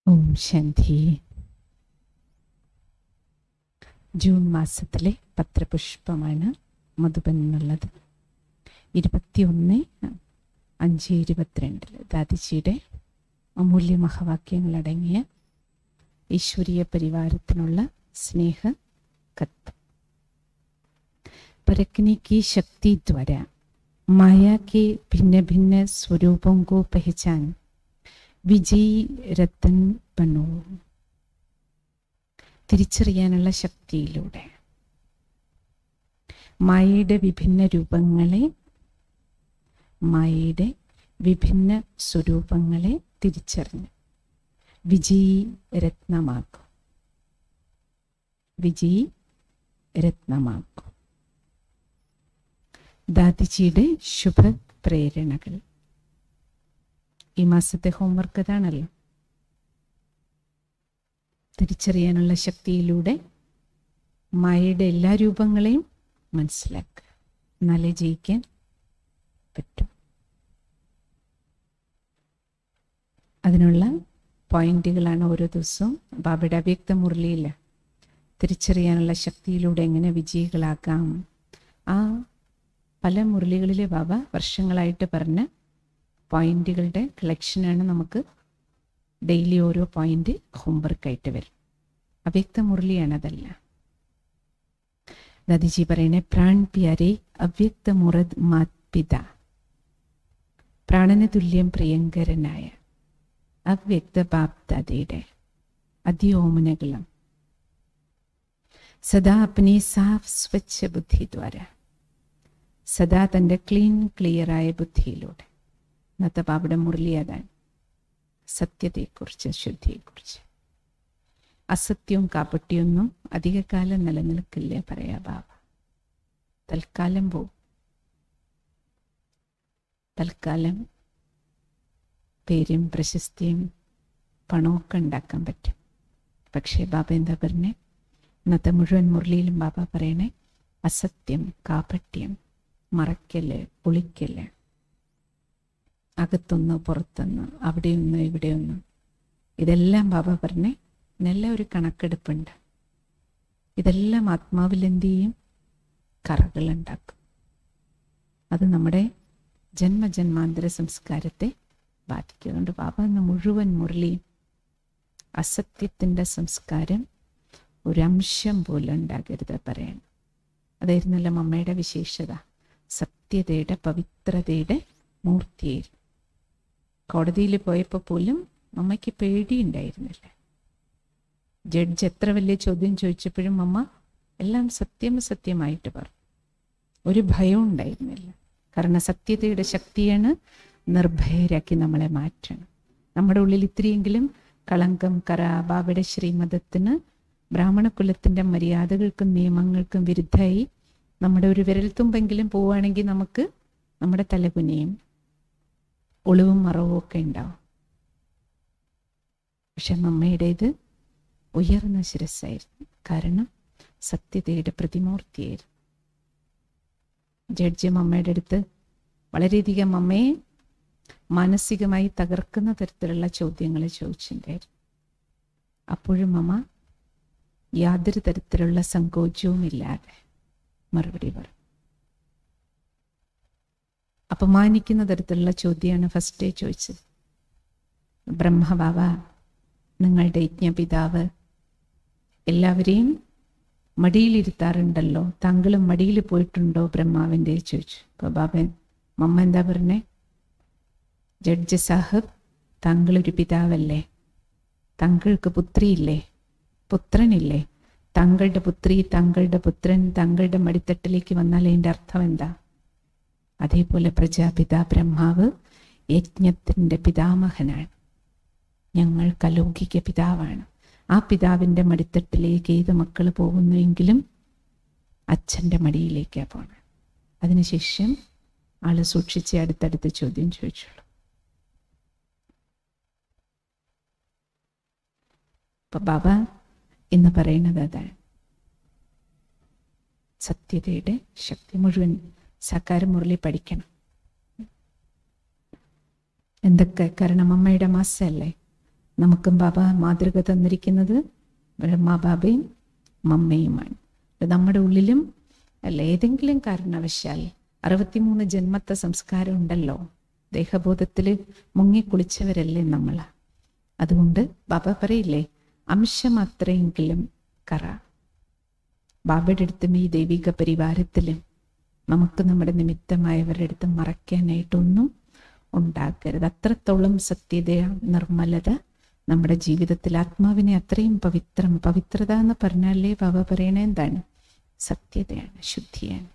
ഓം ശാന്തി June മാസത്തിലെ പത്രപുഷ്പമാണ് മധുബൻ എന്നുള്ളത് ഇരുപത്തിയൊന്ന് അഞ്ച് ഇരുപത്തിരണ്ടിൽ ദാദിജിയുടെ അമൂല്യ മഹവാക്യങ്ങളടങ്ങിയ ഈശ്വരീയ പരിവാരത്തിനുള്ള സ്നേഹ കത്ത് परखने की शक्ति द्वारा माया के भिन्न भिन्न स्वरूपों को पहचान വിജയ് രത്തൻ ബനു തിരിച്ചറിയാനുള്ള ശക്തിയിലൂടെ മായയുടെ വിഭിന്ന രൂപങ്ങളെ മായയുടെ വിഭിന്ന സ്വരൂപങ്ങളെ തിരിച്ചറിഞ്ഞ് വിജയ് രത്നമാക്കും വിജയ് രത്നമാക്കും ദാദിജിയുടെ ശുഭ പ്രേരണകൾ ഈ മാസത്തെ ഹോംവർക്ക് ഇതാണല്ലോ തിരിച്ചറിയാനുള്ള ശക്തിയിലൂടെ മായയുടെ എല്ലാ രൂപങ്ങളെയും മനസ്സിലാക്കുക എന്നാലേ ജയിക്കാൻ പറ്റും അതിനുള്ള പോയിന്റുകളാണ് ഓരോ ദിവസവും ബാബയുടെ അവ്യക്ത മുരളിയില്ല തിരിച്ചറിയാനുള്ള ശക്തിയിലൂടെ എങ്ങനെ വിജയികളാക്കാം ആ പല മുരളികളിലെ ബാബ വർഷങ്ങളായിട്ട് പറഞ്ഞ പോയിന്റുകളുടെ കളക്ഷനാണ് നമുക്ക് ഡെയിലി ഓരോ പോയിന്റ് ഹോംവർക്കായിട്ട് വരും അവ്യക്ത മുരളിയാണ് അതല്ല ദാദിജി പറയണേ പ്രാൺ പ്യാരെ അവ്യക്ത മുറദ് മാത് പിത പ്രാണന് തുല്യം പ്രിയങ്കരനായ അവ്യക്ത ബാപ്ദാദയുടെ അതിയോമനകളും സദാ അപ്പനെ സാഫ് സ്വച്ഛ ബുദ്ധി ദ്വാര സദാ തൻ്റെ ക്ലീൻ ക്ലിയറായ ബുദ്ധിയിലൂടെ ഇന്നത്തെ ബാബയുടെ മുരളി അതാണ് സത്യത്തെക്കുറിച്ച് ശുദ്ധിയെക്കുറിച്ച് അസത്യവും കാപ്പട്ടിയൊന്നും അധികകാലം നിലനിൽക്കില്ല പറയാ ബാബ തൽക്കാലം പോവും തൽക്കാലം പേരും പ്രശസ്തിയും പണമൊക്കെ ഉണ്ടാക്കാൻ പറ്റും പക്ഷേ ബാബ എന്താ പറഞ്ഞേ ഇന്നത്തെ മുഴുവൻ മുരളിയിലും ബാബ പറയണേ അസത്യം കാപട്യം മറയ്ക്കല് ഒളിക്കല് അകത്തൊന്ന് പുറത്തൊന്ന് അവിടെയൊന്ന് ഇവിടെയൊന്ന് ഇതെല്ലാം ബാബ പറഞ്ഞേ നല്ല ഒരു കണക്കെടുപ്പുണ്ട് ഇതെല്ലാം ആത്മാവിൽ എന്ത് ചെയ്യും കറകളുണ്ടാക്കും അത് നമ്മുടെ ജന്മജന്മാന്തര സംസ്കാരത്തെ ബാധിക്കും അതുകൊണ്ട് ബാബ എന്ന മുഴുവൻ മുരളിയും അസത്യത്തിൻ്റെ സംസ്കാരം ഒരംശം പോലും ഉണ്ടാകരുത് പറയണം അതായിരുന്നല്ലോ അമ്മയുടെ വിശേഷത സത്യതയുടെ പവിത്രതയുടെ മൂർത്തിയായിരുന്നു കോടതിയിൽ പോയപ്പോൾ പോലും അമ്മയ്ക്ക് പേടിയുണ്ടായിരുന്നില്ല ജഡ്ജ് എത്ര വലിയ ചോദ്യം ചോദിച്ചപ്പോഴും അമ്മ എല്ലാം സത്യം സത്യമായിട്ട് പറഞ്ഞു ഒരു ഭയവും ഉണ്ടായിരുന്നില്ല കാരണം സത്യതയുടെ ശക്തിയാണ് നിർഭയരാക്കി നമ്മളെ മാറ്റണം നമ്മുടെ ഉള്ളിൽ ഇത്രയെങ്കിലും കളങ്കം കറ ബാബയുടെ ശ്രീമതത്തിന് ബ്രാഹ്മണകുലത്തിൻ്റെ മര്യാദകൾക്കും നിയമങ്ങൾക്കും വിരുദ്ധമായി നമ്മുടെ ഒരു വിരൽത്തുമ്പെങ്കിലും പോവുകയാണെങ്കിൽ നമുക്ക് നമ്മുടെ തലകുനിയും ഒളിവും മറവും ഒക്കെ ഉണ്ടാവും പക്ഷെ നമ്മയുടേത് ഉയർന്ന ശിരസ്സായിരുന്നു കാരണം സത്യതയുടെ പ്രതിമൂർത്തിയായിരുന്നു ജഡ്ജി അമ്മയുടെ അടുത്ത് വളരെയധികം അമ്മയെ മാനസികമായി തകർക്കുന്ന തരത്തിലുള്ള ചോദ്യങ്ങൾ ചോദിച്ചിട്ടുണ്ടായിരുന്നു അപ്പോഴും അമ്മ യാതൊരു തരത്തിലുള്ള സങ്കോചവും ഇല്ലാതെ മറുപടി പറഞ്ഞു അപമാനിക്കുന്ന തരത്തിലുള്ള ചോദ്യമാണ് ഫസ്റ്റ് ചോദിച്ചത് ബ്രഹ്മബാബ നിങ്ങളുടെ യജ്ഞപിതാവ് എല്ലാവരെയും മടിയിലിരുത്താറുണ്ടല്ലോ താങ്കളും മടിയിൽ പോയിട്ടുണ്ടോ ബ്രഹ്മാവിൻ്റെ ചോദിച്ചു അപ്പോൾ ബാബൻ മമ്മ എന്താ പറഞ്ഞേ ജഡ്ജ് സാഹിബ് താങ്കളൊരു പിതാവല്ലേ താങ്കൾക്ക് പുത്രിയില്ലേ പുത്രനില്ലേ താങ്കളുടെ പുത്രി താങ്കളുടെ പുത്രൻ താങ്കളുടെ മടിത്തട്ടിലേക്ക് വന്നാൽ അതിൻ്റെ അർത്ഥം എന്താ അതേപോലെ പ്രജാപിതാ ബ്രഹ്മാവ് യജ്ഞത്തിൻ്റെ പിതാമഹനാണ് ഞങ്ങൾ കലൗകിക പിതാവാണ് ആ പിതാവിൻ്റെ മടിത്തട്ടിലേക്ക് ഏത് മക്കൾ പോകുന്നുവെങ്കിലും അച്ഛൻ്റെ മടിയിലേക്കാണ് പോകണം അതിനുശേഷം ആള് സൂക്ഷിച്ച് അടുത്തടുത്ത് ചോദ്യം ചോദിച്ചുള്ളൂ അപ്പൊ ബാബ എന്ന് പറയുന്നത് അതാണ് സത്യതയുടെ ശക്തി മുഴുവൻ സക്കാര മുരളി പഠിക്കണം എന്തൊക്കെ കാരണം അമ്മയുടെ മാസമല്ലേ നമുക്കും ബാബ മാതൃക തന്നിരിക്കുന്നത് ബ്രഹ്മാബാബയും മമ്മയുമാണ് ഇത് നമ്മുടെ ഉള്ളിലും അല്ല ഏതെങ്കിലും കാരണവശാൽ അറുപത്തിമൂന്ന് ജന്മത്തെ സംസ്കാരം ഉണ്ടല്ലോ ദേഹബോധത്തിൽ മുങ്ങിക്കുളിച്ചവരല്ലേ നമ്മൾ അതുകൊണ്ട് ബാബ പറയില്ലേ അംശമാത്രയെങ്കിലും കറ ബാബയുടെ അടുത്തും ഈ ദൈവിക പരിവാരത്തിലും നമുക്ക് നമ്മുടെ നിമിത്തമായവരുടെ അടുത്ത് മറയ്ക്കാനായിട്ടൊന്നും ഉണ്ടാക്കരുത് അത്രത്തോളം സത്യത നിർമ്മലത നമ്മുടെ ജീവിതത്തിൽ ആത്മാവിനെ അത്രയും പവിത്രം പവിത്രത എന്ന് പറഞ്ഞാലേ ബാബ പറയണ എന്താണ് സത്യതയാണ് ശുദ്ധിയാണ്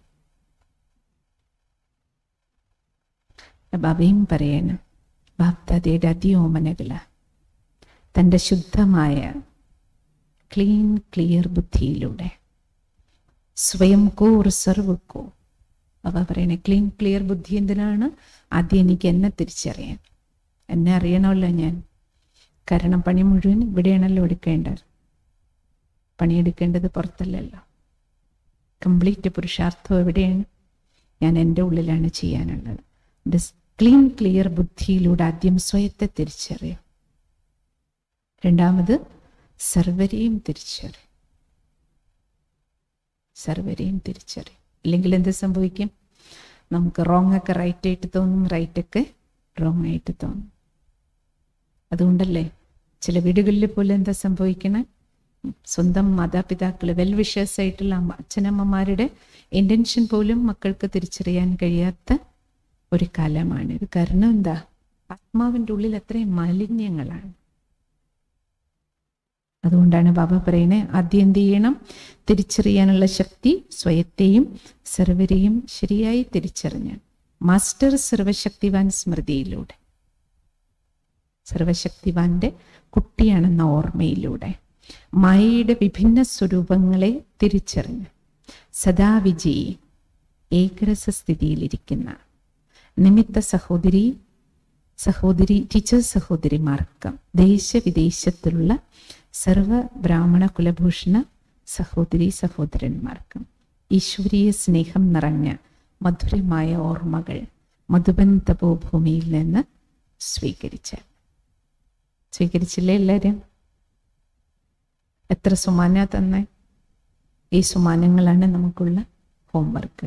ബാബയും പറയണം ബാപ്താദയുടെ അതിയോമനകള തൻ്റെ ശുദ്ധമായ ക്ലീൻ ക്ലിയർ ബുദ്ധിയിലൂടെ സ്വയം കോ ഒരു സർവക്കോ അവ പറയണേ ക്ലീൻ ക്ലിയർ ബുദ്ധി എന്തിനാണ് ആദ്യം എനിക്ക് എന്നെ തിരിച്ചറിയാൻ എന്നെ അറിയണമല്ലോ ഞാൻ കാരണം പണി മുഴുവൻ ഇവിടെയാണല്ലോ എടുക്കേണ്ടത് പണിയെടുക്കേണ്ടത് പുറത്തല്ലല്ലോ കംപ്ലീറ്റ് പുരുഷാർത്ഥം എവിടെയാണ് ഞാൻ എൻ്റെ ഉള്ളിലാണ് ചെയ്യാനുള്ളത് ഡിസ് ക്ലീൻ ക്ലിയർ ബുദ്ധിയിലൂടെ ആദ്യം സ്വയത്തെ തിരിച്ചറിയും രണ്ടാമത് സർവരെയും തിരിച്ചറിയും സർവരെയും തിരിച്ചറിയും ഇല്ലെങ്കിൽ എന്ത് സംഭവിക്കും നമുക്ക് റോങ് ഒക്കെ റൈറ്റ് ആയിട്ട് തോന്നും റൈറ്റ് ഒക്കെ റോങ് ആയിട്ട് തോന്നും അതുകൊണ്ടല്ലേ ചില വീടുകളിൽ പോലും എന്താ സംഭവിക്കണേ സ്വന്തം മാതാപിതാക്കൾ വെൽ വിഷേഴ്സ് ആയിട്ടുള്ള അമ്മ അച്ഛനമ്മമാരുടെ ഇൻറ്റൻഷൻ പോലും മക്കൾക്ക് തിരിച്ചറിയാൻ കഴിയാത്ത ഒരു കാലമാണിത് കാരണം എന്താ ആത്മാവിൻ്റെ ഉള്ളിൽ അത്രയും മാലിന്യങ്ങളാണ് അതുകൊണ്ടാണ് ബാബ പറയണേ ആദ്യം എന്ത് ചെയ്യണം തിരിച്ചറിയാനുള്ള ശക്തി സ്വയത്തെയും സർവരെയും ശരിയായി തിരിച്ചറിഞ്ഞ് മാസ്റ്റർ സർവശക്തിവാൻ സ്മൃതിയിലൂടെ സർവശക്തിവാന്റെ കുട്ടിയാണെന്ന ഓർമ്മയിലൂടെ മായയുടെ വിഭിന്ന സ്വരൂപങ്ങളെ തിരിച്ചറിഞ്ഞ് സദാ വിജയി ഏകരസ സ്ഥിതിയിലിരിക്കുന്ന നിമിത്ത സഹോദരി സഹോദരി ടീച്ചർ സഹോദരിമാർക്കും ദേശവിദേശത്തിലുള്ള സർവ ബ്രാഹ്മണ കുലഭൂഷണ സഹോദരി സഹോദരന്മാർക്കും ഈശ്വരീയ സ്നേഹം നിറഞ്ഞ മധുരമായ ഓർമ്മകൾ മധുബൻ തപോഭൂമിയിൽ നിന്ന് സ്വീകരിച്ച സ്വീകരിച്ചില്ലേ എല്ലാവരും എത്ര സുമാന തന്നെ ഈ സുമാനങ്ങളാണ് നമുക്കുള്ള ഹോംവർക്ക്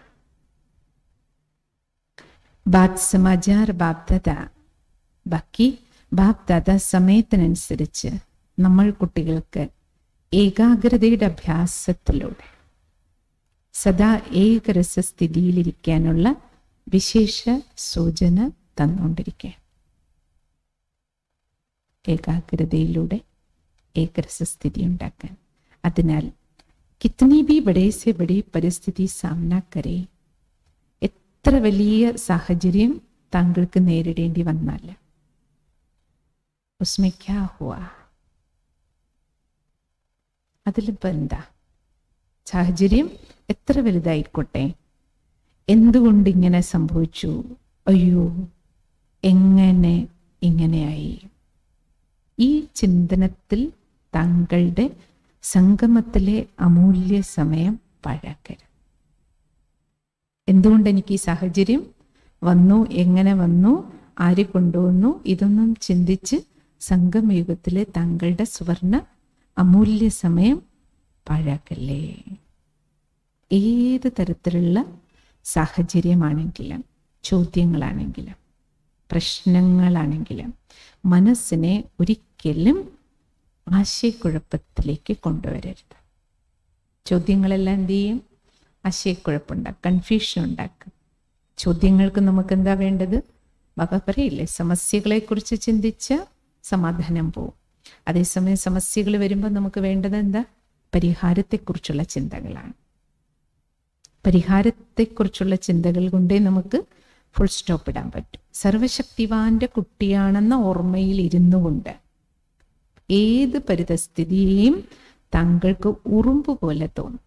ബാത് സമാചാർ ബാപ്തത ബാക്കി ബാപ്തത സമയത്തിനനുസരിച്ച് നമ്മൾ കുട്ടികൾക്ക് ഏകാഗ്രതയുടെ അഭ്യാസത്തിലൂടെ സദാ ഏകരസസ്ഥിതിയിലിരിക്കാനുള്ള വിശേഷ സൂചന തന്നുകൊണ്ടിരിക്കുക ഏകാഗ്രതയിലൂടെ ഏകരസസ്ഥിതി ഉണ്ടാക്കാൻ അതിനാൽ കിത്നി ബി ബഡേ സെ ബഡേ പരിസ്ഥിതി സാമന കരേ എത്ര വലിയ സാഹചര്യം താങ്കൾക്ക് നേരിടേണ്ടി വന്നാൽ ഉസ്മെ ക്യാ ഹുവാ അതിലിപ്പോ എന്താ സാഹചര്യം എത്ര വലുതായിക്കോട്ടെ എന്തുകൊണ്ട് ഇങ്ങനെ സംഭവിച്ചു അയ്യോ എങ്ങനെ ഇങ്ങനെയായി ഈ ചിന്തനത്തിൽ താങ്കളുടെ സംഗമത്തിലെ അമൂല്യ സമയം പാഴാക്കരുത് എന്തുകൊണ്ട് എനിക്ക് ഈ സാഹചര്യം വന്നു എങ്ങനെ വന്നു ആര് കൊണ്ടുവന്നു ഇതൊന്നും ചിന്തിച്ച് സംഗമയുഗത്തിലെ താങ്കളുടെ സുവർണ അമൂല്യ സമയം പാഴാക്കല്ലേ ഏത് തരത്തിലുള്ള സാഹചര്യമാണെങ്കിലും ചോദ്യങ്ങളാണെങ്കിലും പ്രശ്നങ്ങളാണെങ്കിലും മനസ്സിനെ ഒരിക്കലും ആശയക്കുഴപ്പത്തിലേക്ക് കൊണ്ടുവരരുത് ചോദ്യങ്ങളെല്ലാം എന്ത് ചെയ്യും ആശയക്കുഴപ്പമുണ്ടാക്കും കൺഫ്യൂഷൻ ഉണ്ടാക്കും ചോദ്യങ്ങൾക്ക് നമുക്ക് എന്താ വേണ്ടത് ബാബ പറയില്ലേ സമസ്യകളെക്കുറിച്ച് ചിന്തിച്ച സമാധാനം പോവും അതേസമയം സമസ്യകൾ വരുമ്പോൾ നമുക്ക് വേണ്ടത് എന്താ പരിഹാരത്തെക്കുറിച്ചുള്ള ചിന്തകളാണ് പരിഹാരത്തെക്കുറിച്ചുള്ള ചിന്തകൾ കൊണ്ടേ നമുക്ക് ഫുൾ സ്റ്റോപ്പ് ഇടാൻ പറ്റും സർവശക്തിവാന്റെ കുട്ടിയാണെന്ന ഓർമ്മയിൽ ഇരുന്നു കൊണ്ട് ഏത് പരിതസ്ഥിതിയെയും താങ്കൾക്ക് ഉറുമ്പ് പോലെ തോന്നും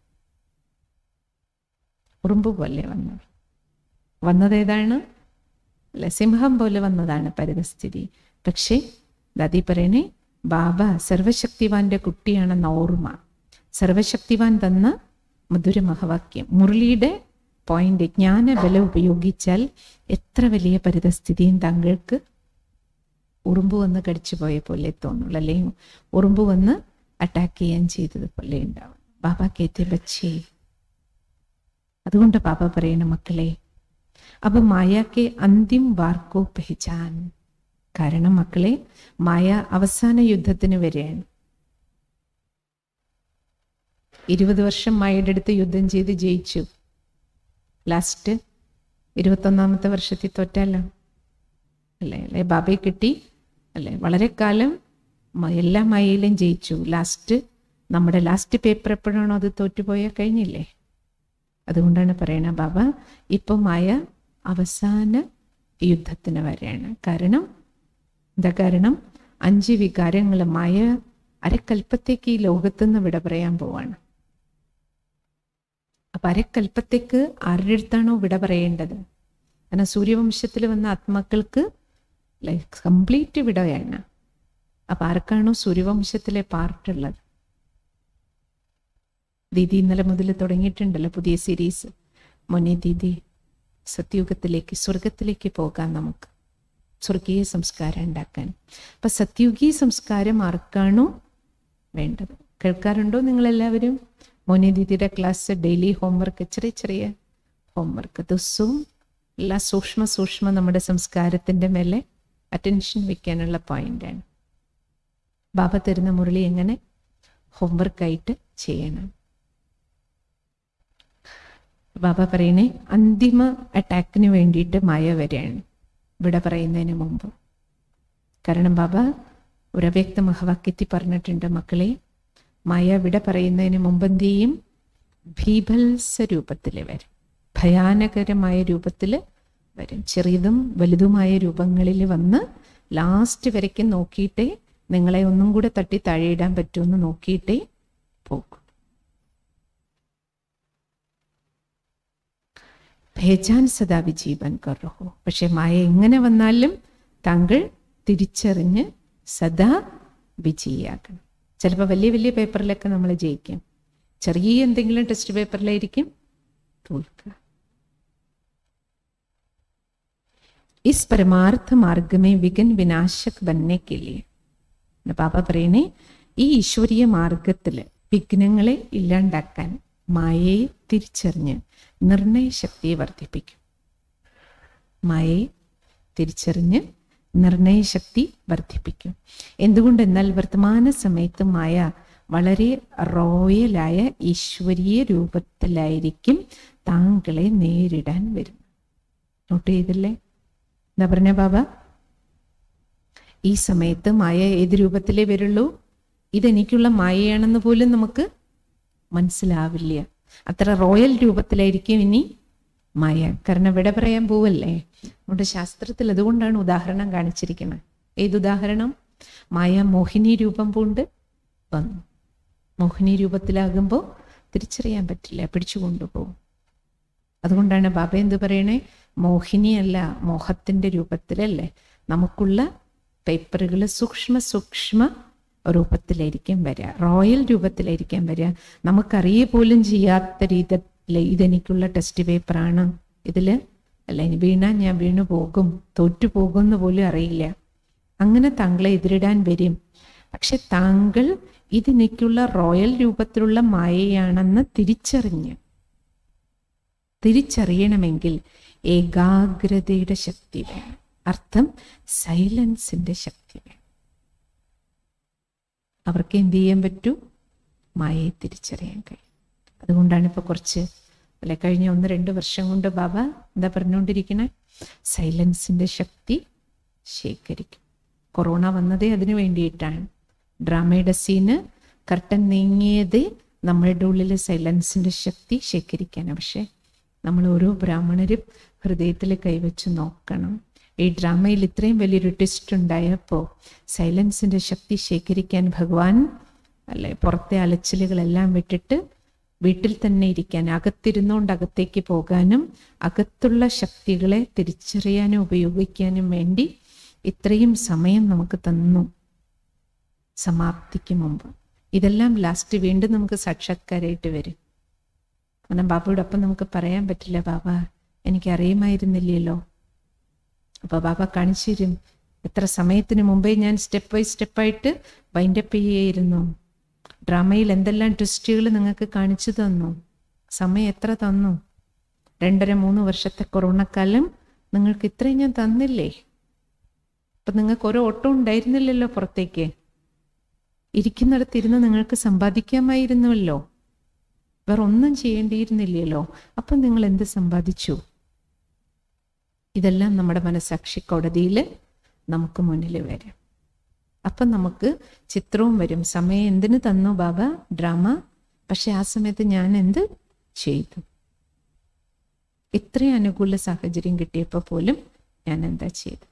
ഉറുമ്പ് പോലെ വന്നത് വന്നത് ഏതാണ് അല്ല സിംഹം പോലെ വന്നതാണ് പരിതസ്ഥിതി പക്ഷേ ദാദി പറയണേ ബാബ സർവശക്തിവാന്റെ കുട്ടിയാണെന്ന ഓർമ്മ സർവശക്തിവാൻ തന്ന മധുര മഹവാക്യം മുരളിയുടെ പോയിന്റ് ജ്ഞാനബലം ഉപയോഗിച്ചാൽ എത്ര വലിയ പരിതസ്ഥിതിയും താങ്കൾക്ക് ഉറുമ്പ് വന്ന് കടിച്ചു പോയ പോലെ തോന്നുള്ളൂ അല്ലെങ്കിൽ ഉറുമ്പ് വന്ന് അറ്റാക്ക് ചെയ്യാൻ ചെയ്തതുപോലെ ഉണ്ടാവും ബാബ കേത്തെ ബച്ചേ അതുകൊണ്ട് ബാബ പറയണ മക്കളെ അപ്പൊ മായക്ക് അന്തിം വാർക്കോ പെഹചാൻ കാരണം മക്കളെ മായ അവസാന യുദ്ധത്തിന് വരെയാണ് ഇരുപത് വർഷം മായയുടെ അടുത്ത് യുദ്ധം ചെയ്ത് ജയിച്ചു ലാസ്റ്റ് ഇരുപത്തൊന്നാമത്തെ വർഷത്തിൽ തോറ്റല്ലോ അല്ലേ അല്ലേ ബാബയെ കിട്ടി അല്ലേ വളരെ കാലം മ- എല്ലാ മായയിലും ജയിച്ചു ലാസ്റ്റ് നമ്മുടെ ലാസ്റ്റ് പേപ്പർ എപ്പോഴാണോ അത് തോറ്റുപോയാൽ കഴിഞ്ഞില്ലേ അതുകൊണ്ടാണ് പറയണ ബാബ ഇപ്പം മായ അവസാന യുദ്ധത്തിന് വരെയാണ് കാരണം എന്താ കാരണം അഞ്ച് വികാരങ്ങൾ മായ അരക്കൽപ്പത്തേക്ക് ഈ ലോകത്തുനിന്ന് വിട പറയാൻ പോവാണ് അപ്പൊ അരക്കൽപ്പത്തേക്ക് ആരുടെ അടുത്താണോ വിട പറയേണ്ടത് കാരണം സൂര്യവംശത്തിൽ വന്ന ആത്മാക്കൾക്ക് ലൈക്ക് കംപ്ലീറ്റ് വിടയാണ് അപ്പൊ ആർക്കാണോ സൂര്യവംശത്തിലെ പാർട്ടുള്ളത് ദീദി ഇന്നലെ മുതൽ തുടങ്ങിയിട്ടുണ്ടല്ലോ പുതിയ സീരീസ് മൊനെ ദീദി സത്യുഗത്തിലേക്ക് സ്വർഗത്തിലേക്ക് പോകാൻ നമുക്ക് സ്വർഗീയ സംസ്കാരം ഉണ്ടാക്കാൻ അപ്പൊ സത്യുഗീ സംസ്കാരം ആർക്കാണോ വേണ്ടത് കേൾക്കാറുണ്ടോ നിങ്ങളെല്ലാവരും മോനെ ദീദിയുടെ ക്ലാസ് ഡെയിലി ഹോംവർക്ക് ചെറിയ ചെറിയ ഹോംവർക്ക് ദിവസവും എല്ലാ സൂക്ഷ്മ സൂക്ഷ്മ നമ്മുടെ സംസ്കാരത്തിന്റെ മേലെ അറ്റൻഷൻ വെക്കാനുള്ള പോയിന്റാണ് ബാബ തരുന്ന മുരളി എങ്ങനെ ഹോംവർക്കായിട്ട് ചെയ്യണം ബാബ പറയണേ അന്തിമ അറ്റാക്കിന് വേണ്ടിയിട്ട് മായ വരെയാണ് ഇവിടെ പറയുന്നതിന് മുമ്പ് കാരണം ബാബ ഒരു അവ്യക്ത മഹവാക്യത്തിൽ പറഞ്ഞിട്ടുണ്ട് മക്കളെ മായ വിട പറയുന്നതിന് മുമ്പ് എന്ത് ചെയ്യും ഭീഭത്സ രൂപത്തിൽ വരും ഭയാനകരമായ രൂപത്തിൽ വരും ചെറിയതും വലുതുമായ രൂപങ്ങളിൽ വന്ന് ലാസ്റ്റ് വരയ്ക്കും നോക്കിയിട്ടേ നിങ്ങളെ ഒന്നും കൂടെ തട്ടി താഴെയിടാൻ പറ്റുമെന്ന് നോക്കിയിട്ടേ പോകും ഭേജാൻ സദാ വിജീവൻ കറഹോ പക്ഷെ മായ എങ്ങനെ വന്നാലും താങ്കൾ തിരിച്ചറിഞ്ഞ് സദാ വിജയിയാക്കണം ചിലപ്പോൾ വലിയ വലിയ പേപ്പറിലൊക്കെ നമ്മൾ ജയിക്കും ചെറിയ എന്തെങ്കിലും ടെസ്റ്റ് പേപ്പറിലായിരിക്കും തോൽക്കുക इस परमार्थ मार्ग में विघ्न विनाशक बनने के लिए ബാബ പറയണേ ഈ ഈശ്വരീയ മാർഗത്തില് വിഘ്നങ്ങളെ ഇല്ലാണ്ടാക്കാൻ മായയെ തിരിച്ചറിഞ്ഞ് നിർണയശക്തിയെ വർദ്ധിപ്പിക്കും മായയെ തിരിച്ചറിഞ്ഞ് നിർണയശക്തി വർദ്ധിപ്പിക്കും എന്തുകൊണ്ടെന്നാൽ വർത്തമാന സമയത്ത് മായ വളരെ റോയലായ ഈശ്വരീയ രൂപത്തിലായിരിക്കും താങ്കളെ നേരിടാൻ വരുന്നത് നോട്ട് ചെയ്തില്ലേ എന്താ പറഞ്ഞ ബാബ ഈ സമയത്ത് മായ ഏത് രൂപത്തിലേ വരുള്ളൂ ഇതെനിക്കുള്ള മായയാണെന്ന് പോലും നമുക്ക് മനസ്സിലാവില്ല അത്ര റോയൽ രൂപത്തിലായിരിക്കും ഇനി മായ കാരണം ഇവിടെ പറയാൻ പോവല്ലേ നമ്മുടെ ശാസ്ത്രത്തിൽ അതുകൊണ്ടാണ് ഉദാഹരണം കാണിച്ചിരിക്കുന്നത് ഏതുദാഹരണം മായ മോഹിനി രൂപം പൂണ്ട് വന്നു മോഹിനി രൂപത്തിലാകുമ്പോൾ തിരിച്ചറിയാൻ പറ്റില്ല പിടിച്ചു കൊണ്ടുപോകും അതുകൊണ്ടാണ് ബാബ എന്ത് പറയണേ മോഹിനിയല്ല മോഹത്തിന്റെ രൂപത്തിലല്ലേ നമുക്കുള്ള പേപ്പറുകൾ സൂക്ഷ്മ സൂക്ഷ്മ രൂപത്തിലായിരിക്കും വരിക റോയൽ രൂപത്തിലായിരിക്കും വരിക നമുക്കറിയ പോലും ചെയ്യാത്ത രീതിയിൽ ഇതെനിക്കുള്ള ടെസ്റ്റ് പേപ്പറാണ് ഇതില് അല്ല ഇനി വീണാൽ ഞാൻ വീണു പോകും തോറ്റു പോകുമെന്ന് പോലും അറിയില്ല അങ്ങനെ താങ്കളെ എതിരിടാൻ വരും പക്ഷെ താങ്കൾ ഇതെനിക്കുള്ള റോയൽ രൂപത്തിലുള്ള മായയാണെന്ന് തിരിച്ചറിഞ്ഞ് തിരിച്ചറിയണമെങ്കിൽ ഏകാഗ്രതയുടെ ശക്തി വേണം അർത്ഥം സൈലൻസിന്റെ ശക്തി വേണം അവർക്ക് എന്ത് ചെയ്യാൻ പറ്റൂ മായയെ തിരിച്ചറിയാൻ കഴിയും അതുകൊണ്ടാണ് ഇപ്പൊ കുറച്ച് അല്ലെ കഴിഞ്ഞ ഒന്ന് രണ്ട് വർഷം കൊണ്ട് ബാബ എന്താ പറഞ്ഞുകൊണ്ടിരിക്കണേ സൈലൻസിന്റെ ശക്തി ശേഖരിക്കും കൊറോണ വന്നതേ അതിനു വേണ്ടിയിട്ടാണ് ഡ്രാമയുടെ സീന് കർട്ടൻ നീങ്ങിയതേ നമ്മളുടെ ഉള്ളിൽ സൈലൻസിന്റെ ശക്തി ശേഖരിക്കാനാണ് പക്ഷെ നമ്മൾ ഓരോ ബ്രാഹ്മണരും ഹൃദയത്തിൽ കൈവച്ച് നോക്കണം ഈ ഡ്രാമയിൽ ഇത്രയും വലിയൊരു ട്വിസ്റ്റ് ഉണ്ടായപ്പോൾ സൈലൻസിന്റെ ശക്തി ശേഖരിക്കാൻ ഭഗവാൻ അല്ലെ പുറത്തെ അലച്ചിലുകളെല്ലാം വിട്ടിട്ട് വീട്ടിൽ തന്നെ ഇരിക്കാൻ അകത്തിരുന്നുകൊണ്ട് അകത്തേക്ക് പോകാനും അകത്തുള്ള ശക്തികളെ തിരിച്ചറിയാനും ഉപയോഗിക്കാനും വേണ്ടി ഇത്രയും സമയം നമുക്ക് തന്നു സമാപ്തിക്ക് മുമ്പ് ഇതെല്ലാം ലാസ്റ്റ് വീണ്ടും നമുക്ക് സാക്ഷാത്കാരമായിട്ട് വരും കാരണം ബാബയോടൊപ്പം നമുക്ക് പറയാൻ പറ്റില്ല ബാബ എനിക്ക് അറിയുമായിരുന്നില്ലല്ലോ അപ്പൊ ബാബ കാണിച്ചു തരും എത്ര സമയത്തിന് മുമ്പേ ഞാൻ സ്റ്റെപ്പ് ബൈ സ്റ്റെപ്പായിട്ട് വൈൻഡപ്പ് ചെയ്യായിരുന്നു ഡ്രാമയിൽ എന്തെല്ലാം ട്വിസ്റ്റുകൾ നിങ്ങൾക്ക് കാണിച്ചു തന്നു സമയം എത്ര തന്നു രണ്ടര മൂന്ന് വർഷത്തെ കൊറോണക്കാലം നിങ്ങൾക്ക് ഇത്രയും ഞാൻ തന്നില്ലേ അപ്പം നിങ്ങൾക്ക് ഓരോ ഓട്ടം ഉണ്ടായിരുന്നില്ലല്ലോ പുറത്തേക്ക് ഇരിക്കുന്നിടത്തിരുന്ന് നിങ്ങൾക്ക് സമ്പാദിക്കാമായിരുന്നുവല്ലോ വേറെ ഒന്നും ചെയ്യേണ്ടിയിരുന്നില്ലല്ലോ അപ്പം നിങ്ങൾ എന്ത് സമ്പാദിച്ചു ഇതെല്ലാം നമ്മുടെ മനസാക്ഷി കോടതിയിൽ നമുക്ക് മുന്നിൽ വരും അപ്പം നമുക്ക് ചിത്രവും വരും സമയം എന്തിനു തന്നു ബാബ ഡ്രാമ പക്ഷെ ആ സമയത്ത് ഞാൻ എന്ത് ചെയ്തു ഇത്രയും അനുകൂല സാഹചര്യം കിട്ടിയപ്പോൾ പോലും ഞാൻ എന്താ ചെയ്തു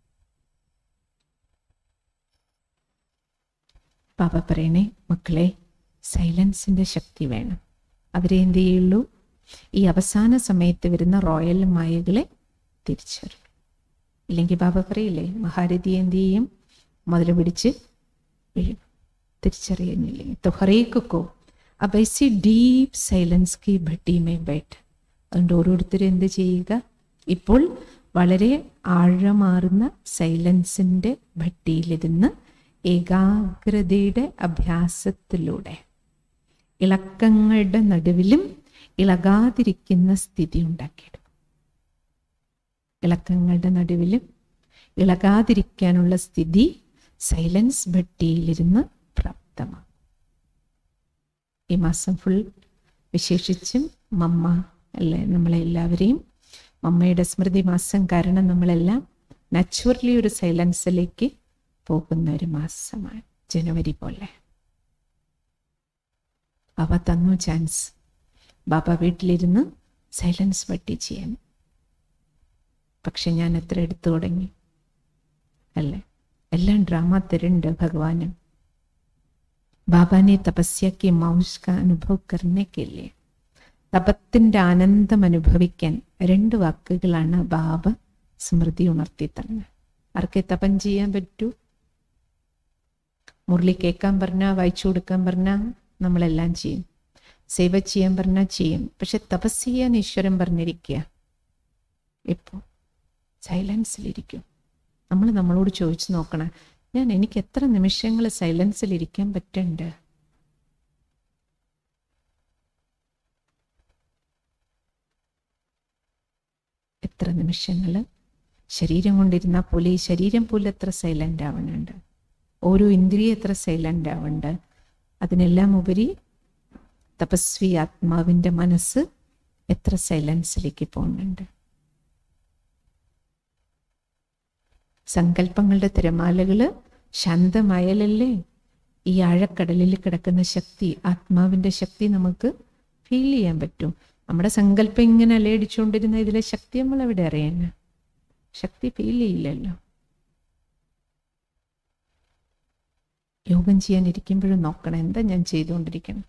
ബാബ പറയണേ മക്കളെ സൈലൻസിൻ്റെ ശക്തി വേണം അവരെ എന്ത് ചെയ്യുള്ളൂ ഈ അവസാന സമയത്ത് വരുന്ന റോയൽ മായകളെ തിരിച്ചറിയും ഇല്ലെങ്കിൽ ബാബ പറയില്ലേ മഹാരഥി എന്ത് ചെയ്യും മുതൽ പിടിച്ച് വീഴും തിരിച്ചറിയുന്നില്ലെങ്കിൽ तो हर एक को अब ऐसी ഡീപ് സൈലൻസ് की ഭട്ടി മേ बैठ അതുകൊണ്ട് ഓരോരുത്തരും എന്ത് ചെയ്യുക ഇപ്പോൾ വളരെ ആഴമാർന്ന സൈലൻസിൻ്റെ ഭട്ടിയിലിരുന്ന് ഏകാഗ്രതയുടെ അഭ്യാസത്തിലൂടെ ഇളക്കങ്ങളുടെ നടുവിലും ഇളകാതിരിക്കുന്ന സ്ഥിതി ഉണ്ടാക്കിയെടുക്കും ഇളക്കങ്ങളുടെ നടുവിലും ഇളകാതിരിക്കാനുള്ള സ്ഥിതി സൈലൻസ് ഭട്ടിയിലിരുന്ന് പ്രാപ്തമാണ് ഈ മാസം ഫുൾ വിശേഷിച്ചും മമ്മ അല്ലേ നമ്മളെല്ലാവരെയും മമ്മയുടെ സ്മൃതി മാസം കാരണം നമ്മളെല്ലാം നാച്ചുറലി ഒരു സൈലൻസിലേക്ക് പോകുന്ന ഒരു മാസമാണ് ജനുവരി പോലെ അവ തന്നു ചാൻസ് ബാബ വീട്ടിലിരുന്ന് സൈലൻസ് വട്ടി ചെയ്യാൻ പക്ഷെ ഞാൻ എത്ര എടുത്തു തുടങ്ങി അല്ലേ എല്ലാം ഡ്രാമ തരുന്നുണ്ട് ഭഗവാന് ബാബാനെ തപസ്യക്ക് മൗസ് കാ അനുഭവ് കർണയ്ക്കില്ലേ തപത്തിൻ്റെ ആനന്ദം അനുഭവിക്കാൻ രണ്ട് വാക്കുകളാണ് ബാബ സ്മൃതി ഉണർത്തി തന്നെ ആർക്കെ തപം ചെയ്യാൻ പറ്റൂ മുരളി കേൾക്കാൻ പറഞ്ഞാൽ വായിച്ചു കൊടുക്കാൻ പറഞ്ഞാൽ നമ്മളെല്ലാം ചെയ്യും സേവ ചെയ്യാൻ പറഞ്ഞാൽ ചെയ്യും പക്ഷെ തപസ് ചെയ്യാൻ ഈശ്വരൻ പറഞ്ഞിരിക്കുക ഇപ്പോൾ സൈലൻസിലിരിക്കും നമ്മൾ നമ്മളോട് ചോദിച്ചു നോക്കണം ഞാൻ എനിക്ക് എത്ര നിമിഷങ്ങൾ സൈലൻസിൽ ഇരിക്കാൻ പറ്റുന്നുണ്ട് എത്ര നിമിഷങ്ങൾ ശരീരം കൊണ്ടിരുന്നാൽ പോലെ ഈ ശരീരം പോലും എത്ര സൈലൻ്റ് ആവണുണ്ട് ഓരോ ഇന്ദ്രിയ എത്ര സൈലൻ്റ് ആവുന്നുണ്ട് അതിനെല്ലാം ഉപരി തപസ്വി ആത്മാവിൻ്റെ മനസ്സ് എത്ര സൈലൻസിലേക്ക് പോകുന്നുണ്ട് സങ്കല്പങ്ങളുടെ തിരമാലകൾ ശാന്തമായാലല്ലേ ഈ ആഴക്കടലിൽ കിടക്കുന്ന ശക്തി ആത്മാവിൻ്റെ ശക്തി നമുക്ക് ഫീൽ ചെയ്യാൻ പറ്റും നമ്മുടെ സങ്കല്പം ഇങ്ങനെ അലയടിച്ചുകൊണ്ടിരുന്ന ഇതിലെ ശക്തി നമ്മൾ എവിടെ അറിയാന് ശക്തി ഫീൽ ചെയ്യില്ലല്ലോ യോഗം ചെയ്യാൻ ഇരിക്കുമ്പോഴും നോക്കണം എന്താ ഞാൻ ചെയ്തുകൊണ്ടിരിക്കണം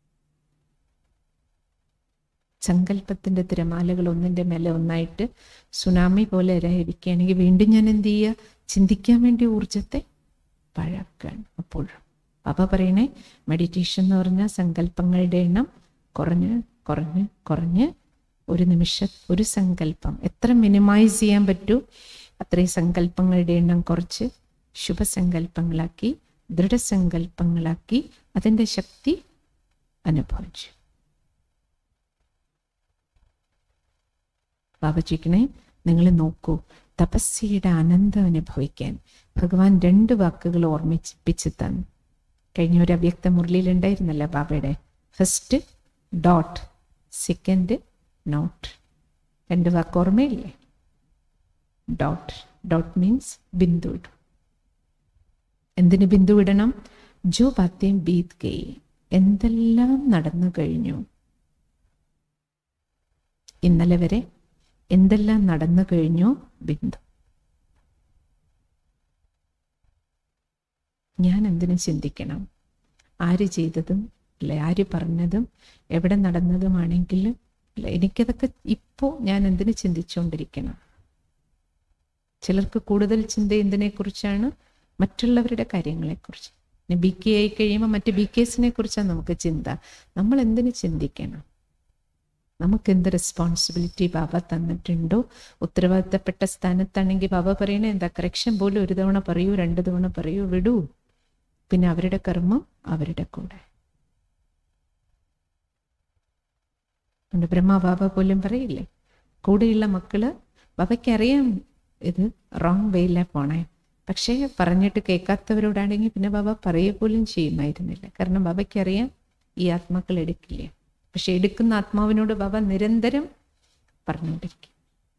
സങ്കല്പത്തിൻ്റെ തിരമാലകൾ ഒന്നിൻ്റെ മേലെ ഒന്നായിട്ട് സുനാമി പോലെ ഇരിക്കുകയാണെങ്കിൽ വീണ്ടും ഞാൻ എന്ത് ചെയ്യുക ചിന്തിക്കാൻ വേണ്ടി ഊർജത്തെ പഴക്കാണ് അപ്പോഴും പാപ്പ പറയണേ മെഡിറ്റേഷൻ എന്ന് പറഞ്ഞാൽ സങ്കല്പങ്ങളുടെ എണ്ണം കുറഞ്ഞ് കുറഞ്ഞ് കുറഞ്ഞ് ഒരു നിമിഷം ഒരു സങ്കല്പം എത്ര മിനിമൈസ് ചെയ്യാൻ പറ്റൂ അത്രയും സങ്കല്പങ്ങളുടെ എണ്ണം കുറച്ച് ശുഭസങ്കല്പങ്ങളാക്കി ദൃഢസങ്കല്പങ്ങളാക്കി അതിൻ്റെ ശക്തി അനുഭവിച്ചു ബാബജിക്കണേ നിങ്ങൾ നോക്കൂ തപസ്യയുടെ ആനന്ദം അനുഭവിക്കാൻ ഭഗവാൻ രണ്ട് വാക്കുകൾ ഓർമ്മിപ്പിച്ച് തന്നു കഴിഞ്ഞ ഒരു അവ്യക്ത മുരളിയിലുണ്ടായിരുന്നല്ല ബാബയുടെ ഫസ്റ്റ് ഡോട്ട് സെക്കൻഡ് നോട്ട് രണ്ട് വാക്ക് ഓർമ്മയില്ലേ ഡോട്ട് ഡോട്ട് മീൻസ് ബിന്ദു ഇടും എന്തിന് ബിന്ദു ഇടണം ജോ ബാത്തേം ബീത് ഗയി എന്തെല്ലാം നടന്നു കഴിഞ്ഞു ഇന്നലെ വരെ എന്തെല്ലാം നടന്നു കഴിഞ്ഞോ ബിന്ദു ഞാൻ എന്തിനു ചിന്തിക്കണം ആര് ചെയ്തതും അല്ലെ ആര് പറഞ്ഞതും എവിടെ നടന്നതുമാണെങ്കിലും അല്ല എനിക്കതൊക്കെ ഇപ്പോൾ ഞാൻ എന്തിനു ചിന്തിച്ചുകൊണ്ടിരിക്കണം ചിലർക്ക് കൂടുതൽ ചിന്ത എന്തിനെക്കുറിച്ചാണ് മറ്റുള്ളവരുടെ കാര്യങ്ങളെക്കുറിച്ച് പിന്നെ ബി കെ ആയി കഴിയുമ്പോൾ മറ്റ് ബി കേസിനെ കുറിച്ചാണ് നമുക്ക് ചിന്ത നമ്മൾ എന്തിനു ചിന്തിക്കണം നമുക്ക് എന്ത് റെസ്പോൺസിബിലിറ്റി ബാബ തന്നിട്ടുണ്ടോ ഉത്തരവാദിത്തപ്പെട്ട സ്ഥാനത്താണെങ്കിൽ ബാബ പറയണേ എന്താ കറക്ഷൻ പോലും ഒരു തവണ പറയൂ രണ്ട് തവണ പറയൂ വിടൂ പിന്നെ അവരുടെ കർമ്മം അവരുടെ കൂടെ അതുകൊണ്ട് ബ്രഹ്മ ബാബ പോലും പറയില്ലേ കൂടെയുള്ള മക്കള് ബാബയ്ക്ക് അറിയാം ഇത് റോങ് വേയില പോണേ പക്ഷേ പറഞ്ഞിട്ട് കേൾക്കാത്തവരോടാണെങ്കിൽ പിന്നെ ബാബ പറയുക പോലും ചെയ്യുമായിരുന്നില്ല കാരണം ബാബയ്ക്ക് അറിയാം ഈ ആത്മാക്കൾ എടുക്കില്ല പക്ഷെ എടുക്കുന്ന ആത്മാവിനോട് ബാബ നിരന്തരം പറഞ്ഞുകൊണ്ടിരിക്കും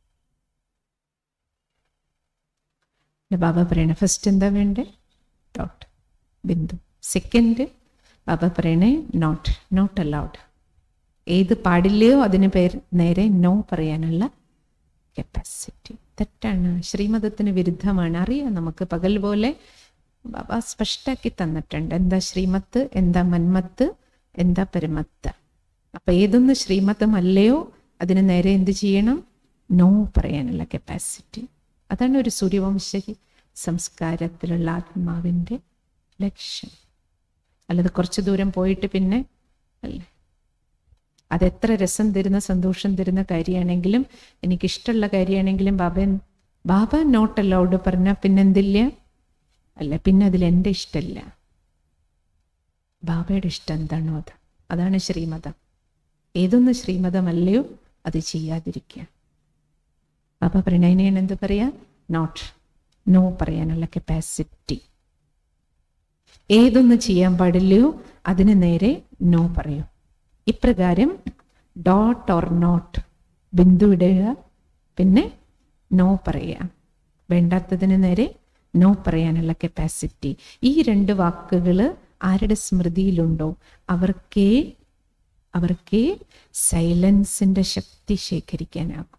പിന്നെ ബാബ പറയണേ ഫസ്റ്റ് എന്താ വേണ്ടേ ഡോട്ട് ബിന്ദു സെക്കൻഡ് ബാബ പറയണേ നോട്ട് നോട്ട് അലൗഡ് ഏത് പാടില്ലയോ അതിന് പേര് നേരെ നോ പറയാനുള്ള കപ്പാസിറ്റി തെറ്റാണ് ശ്രീമതത്തിന് വിരുദ്ധമാണ് അറിയാം നമുക്ക് പകൽ പോലെ ബാബ സ്പഷ്ടാക്കി തന്നിട്ടുണ്ട് എന്താ ശ്രീമത്ത് എന്താ മന്മത്ത് എന്താ പരമത്ത് അപ്പൊ ഏതൊന്ന് ശ്രീമതമല്ലയോ അതിന് നേരെ എന്ത് ചെയ്യണം നോ പറയാനുള്ള കപ്പാസിറ്റി അതാണ് ഒരു സൂര്യവംശ സംസ്കാരത്തിലുള്ള ആത്മാവിൻ്റെ ലക്ഷ്യം അല്ലാതെ കുറച്ച് ദൂരം പോയിട്ട് പിന്നെ അല്ലേ അതെത്ര രസം തരുന്ന സന്തോഷം തരുന്ന കാര്യമാണെങ്കിലും എനിക്കിഷ്ടമുള്ള കാര്യമാണെങ്കിലും ബാബൻ ബാബ നോട്ട് അലൗഡ് പറഞ്ഞാൽ പിന്നെന്തില്ല അല്ല പിന്നെ അതിൽ എൻ്റെ ഇഷ്ടമില്ല ബാബയുടെ ഇഷ്ടം എന്താണോ അത് അതാണ് ശ്രീമതം ഏതൊന്ന് ശ്രീമതമല്ലയോ അത് ചെയ്യാതിരിക്കുക ബാബ പ്രണയനേൻ എന്ത് പറയാ നോട്ട് നോ പറയാനുള്ള കപ്പാസിറ്റി ഏതൊന്ന് ചെയ്യാൻ പാടില്ലയോ അതിന് നേരെ നോ പറയൂ ഇപ്രകാരം ഡോട്ട് ഓർ നോട്ട് ബിന്ദു ഇടുക പിന്നെ നോ പറയുക വേണ്ടാത്തതിന് നേരെ നോ പറയാനുള്ള കപ്പാസിറ്റി ഈ രണ്ട് വാക്കുകൾ ആരുടെ സ്മൃതിയിലുണ്ടോ അവർക്കേ അവർക്കേ സൈലൻസിന്റെ ശക്തി ശേഖരിക്കാനാകും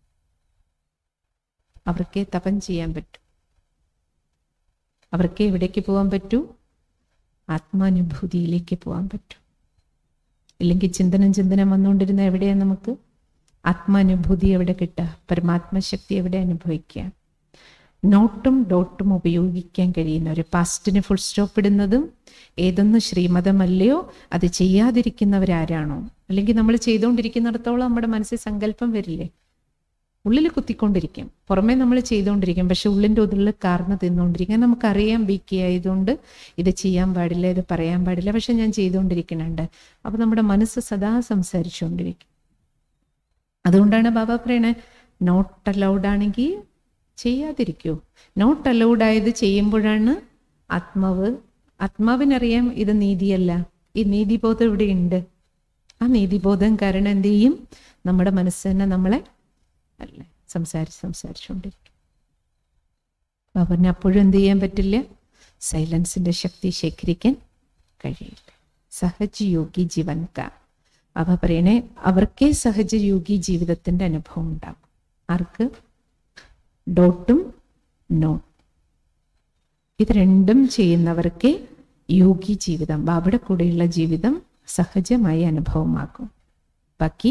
അവർക്കേ തപം ചെയ്യാൻ പറ്റും അവർക്കേ എവിടേക്ക് പോകാൻ പറ്റൂ ആത്മാനുഭൂതിയിലേക്ക് പോകാൻ പറ്റും ഇല്ലെങ്കിൽ ചിന്തനം ചിന്തനം വന്നുകൊണ്ടിരുന്ന എവിടെയാണ് നമുക്ക് ആത്മാനുഭൂതി എവിടെ കിട്ടുക പരമാത്മശക്തി എവിടെ അനുഭവിക്കുക നോട്ടും ഡോട്ടും ഉപയോഗിക്കാൻ കഴിയുന്ന ഒരു പാസ്റ്റിന് ഫുൾ സ്റ്റോപ്പ് ഇടുന്നതും ഏതൊന്നും ശ്രീമതമല്ലയോ അത് ചെയ്യാതിരിക്കുന്നവരാരാണോ അല്ലെങ്കിൽ നമ്മൾ ചെയ്തുകൊണ്ടിരിക്കുന്നിടത്തോളം നമ്മുടെ മനസ്സിൽ സങ്കല്പം വരില്ലേ ഉള്ളിൽ കുത്തിക്കൊണ്ടിരിക്കും പുറമേ നമ്മൾ ചെയ്തുകൊണ്ടിരിക്കും പക്ഷെ ഉള്ളിൻ്റെ ഉള്ളിൽ കാർന്ന് തിന്നുകൊണ്ടിരിക്കും നമുക്കറിയാം ബി കെ ആയതുകൊണ്ട് ഇത് ചെയ്യാൻ പാടില്ല ഇത് പറയാൻ പാടില്ല പക്ഷെ ഞാൻ ചെയ്തുകൊണ്ടിരിക്കുന്നുണ്ട് അപ്പൊ നമ്മുടെ മനസ്സ് സദാ സംസാരിച്ചുകൊണ്ടിരിക്കും അതുകൊണ്ടാണ് ബാബ പറയണേ നോട്ട് അലൗഡ് ആണെങ്കിൽ ചെയ്യാതിരിക്കൂ നോട്ട് അലൗഡ് ആയത് ചെയ്യുമ്പോഴാണ് ആത്മാവ് ആത്മാവിനറിയാം ഇത് നീതിയല്ല ഈ നീതിബോധം ഇവിടെ ഉണ്ട് ആ നീതിബോധം കാരണം എന്ത് ചെയ്യും നമ്മുടെ മനസ്സ് തന്നെ നമ്മളെ അല്ലേ സംസാരിച്ച് സംസാരിച്ചുകൊണ്ടിരിക്കും ബാബറിന് അപ്പോഴും എന്ത് ചെയ്യാൻ പറ്റില്ല സൈലൻസിന്റെ ശക്തി ശേഖരിക്കാൻ കഴിയില്ല സഹജയോഗി ജീവൻക അവ പറയണേ അവർക്കേ സഹജയോഗി ജീവിതത്തിന്റെ അനുഭവം ഉണ്ടാകും ആർക്ക് ഡോട്ടും നോ ഇത് രണ്ടും ചെയ്യുന്നവർക്ക് യോഗി ജീവിതം ബാബയുടെ കൂടെയുള്ള ജീവിതം സഹജമായി അനുഭവമാക്കും ബാക്കി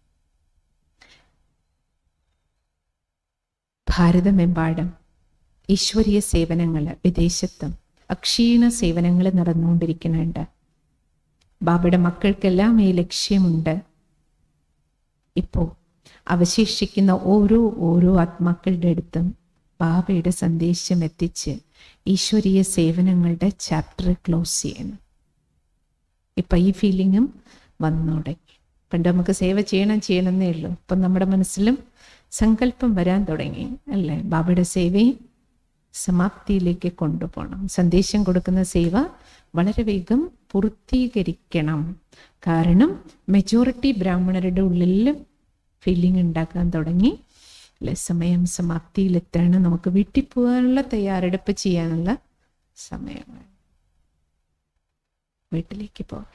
ഭാരതമെമ്പാടും ഈശ്വരീയ സേവനങ്ങൾ വിദേശത്തും അക്ഷീണ സേവനങ്ങൾ നടന്നുകൊണ്ടിരിക്കുന്നുണ്ട് ബാബയുടെ മക്കൾക്കെല്ലാം ഈ ലക്ഷ്യമുണ്ട് ഇപ്പോൾ അവശേഷിക്കുന്ന ഓരോ ഓരോ ആത്മാക്കളുടെ അടുത്തും ബാബയുടെ സന്ദേശം എത്തിച്ച് ഈശ്വരീയ സേവനങ്ങളുടെ ചാപ്റ്റർ ക്ലോസ് ചെയ്യണം ഇപ്പം ഈ ഫീലിങ്ങും വന്നു തുടങ്ങി പണ്ട് നമുക്ക് സേവ ചെയ്യണം ചെയ്യണമെന്നേ ഉള്ളൂ ഇപ്പം നമ്മുടെ മനസ്സിലും സങ്കല്പം വരാൻ തുടങ്ങി അല്ലേ ബാബയുടെ സേവയും സമാപ്തിയിലേക്ക് കൊണ്ടുപോകണം സന്ദേശം കൊടുക്കുന്ന സേവ വളരെ വേഗം പൂർത്തീകരിക്കണം കാരണം മെജോറിറ്റി ബ്രാഹ്മണരുടെ ഉള്ളിലും ഫീലിംഗ് ഉണ്ടാക്കാൻ തുടങ്ങി അല്ലെ സമയം സമാപ്തിയിലെത്താണ് നമുക്ക് വീട്ടിൽ പോകാനുള്ള തയ്യാറെടുപ്പ് ചെയ്യാനുള്ള സമയമാണ് വീട്ടിലേക്ക് പോകാം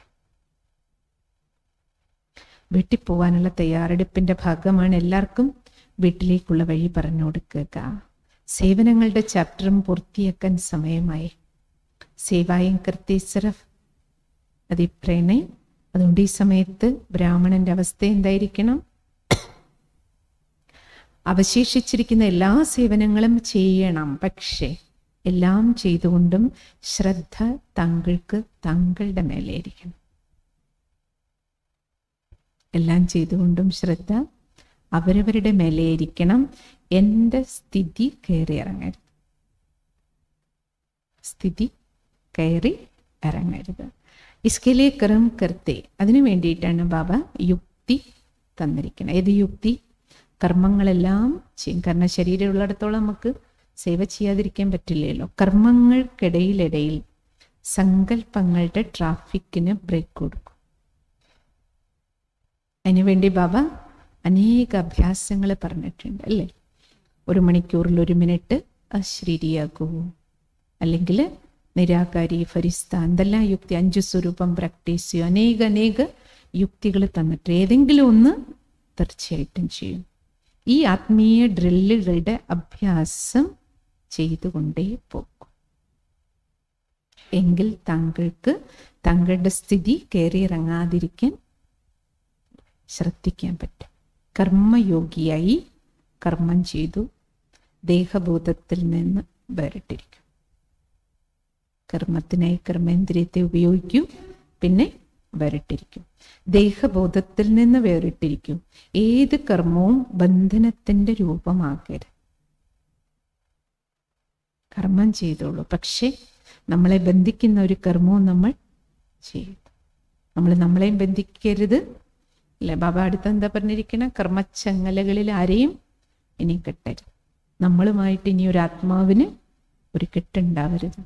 വീട്ടിൽ പോകാനുള്ള തയ്യാറെടുപ്പിന്റെ ഭാഗമാണ് എല്ലാവർക്കും വീട്ടിലേക്കുള്ള വഴി പറഞ്ഞു കൊടുക്കുക സേവനങ്ങളുടെ ചാപ്റ്ററും പൂർത്തിയാക്കാൻ സമയമായി സേവായും കൃത്യസറഫ് അതിപ്രേണേ അതുകൊണ്ട് ഈ സമയത്ത് ബ്രാഹ്മണന്റെ അവസ്ഥ എന്തായിരിക്കണം അവശേഷിച്ചിരിക്കുന്ന എല്ലാ സേവനങ്ങളും ചെയ്യണം പക്ഷേ എല്ലാം ചെയ്തുകൊണ്ടും ശ്രദ്ധ താങ്കൾക്ക് താങ്കളുടെ മേലെ ഇരിക്കണം എല്ലാം ചെയ്തുകൊണ്ടും ശ്രദ്ധ അവരവരുടെ മേലെയിരിക്കണം എൻ്റെ സ്ഥിതി കയറി ഇറങ്ങരുത് സ്ഥിതി കയറി ഇറങ്ങരുത് ഇസ്കേലെ കറം കർത്തെ അതിനു വേണ്ടിയിട്ടാണ് ബാബ യുക്തി തന്നിരിക്കുന്നത് ഏത് യുക്തി കർമ്മങ്ങളെല്ലാം ചെയ്യും കാരണം ശരീരം ഉള്ളിടത്തോളം നമുക്ക് സേവ ചെയ്യാതിരിക്കാൻ പറ്റില്ലല്ലോ കർമ്മങ്ങൾക്കിടയിലിടയിൽ സങ്കല്പങ്ങളുടെ ട്രാഫിക്കിന് ബ്രേക്ക് കൊടുക്കും അതിനുവേണ്ടി ബാബ അനേക അഭ്യാസങ്ങൾ പറഞ്ഞിട്ടുണ്ട് അല്ലേ ഒരു മണിക്കൂറിൽ ഒരു മിനിറ്റ് അശ്രീരിയാകൂ അല്ലെങ്കിൽ നിരാകാരി ഫരിസ്ത എന്തെല്ലാം യുക്തി അഞ്ചു സ്വരൂപം പ്രാക്ടീസ് ചെയ്യും അനേക അനേക യുക്തികൾ തന്നിട്ട് ഏതെങ്കിലും ഒന്ന് തീർച്ചയായിട്ടും ചെയ്യും ഈ ആത്മീയ ഡ്രില്ലുകളുടെ അഭ്യാസം ചെയ്തുകൊണ്ടേ പോകും എങ്കിൽ താങ്കൾക്ക് താങ്കളുടെ സ്ഥിതി കയറിയിറങ്ങാതിരിക്കാൻ ശ്രദ്ധിക്കാൻ പറ്റും കർമ്മയോഗിയായി കർമ്മം ചെയ്തു ദേഹബോധത്തിൽ നിന്ന് വേറിട്ടിരിക്കും കർമ്മത്തിനായി കർമ്മേന്ദ്രിയത്തെ ഉപയോഗിക്കൂ പിന്നെ വേറിട്ടിരിക്കും ദേഹബോധത്തിൽ നിന്ന് വേറിട്ടിരിക്കും ഏത് കർമ്മവും ബന്ധനത്തിന്റെ രൂപമാകരുത് കർമ്മം ചെയ്തോളൂ പക്ഷേ നമ്മളെ ബന്ധിക്കുന്ന ഒരു കർമ്മവും നമ്മൾ ചെയ്തു നമ്മൾ നമ്മളെയും ബന്ധിക്കരുത് അല്ലെ ബാബ അടുത്ത് എന്താ പറഞ്ഞിരിക്കണ കർമ്മച്ചങ്ങലകളിൽ ആരെയും ഇനി കെട്ടരുത് നമ്മളുമായിട്ട് ഇനി ഒരു ആത്മാവിന് ഒരു കെട്ടുണ്ടാവരുത്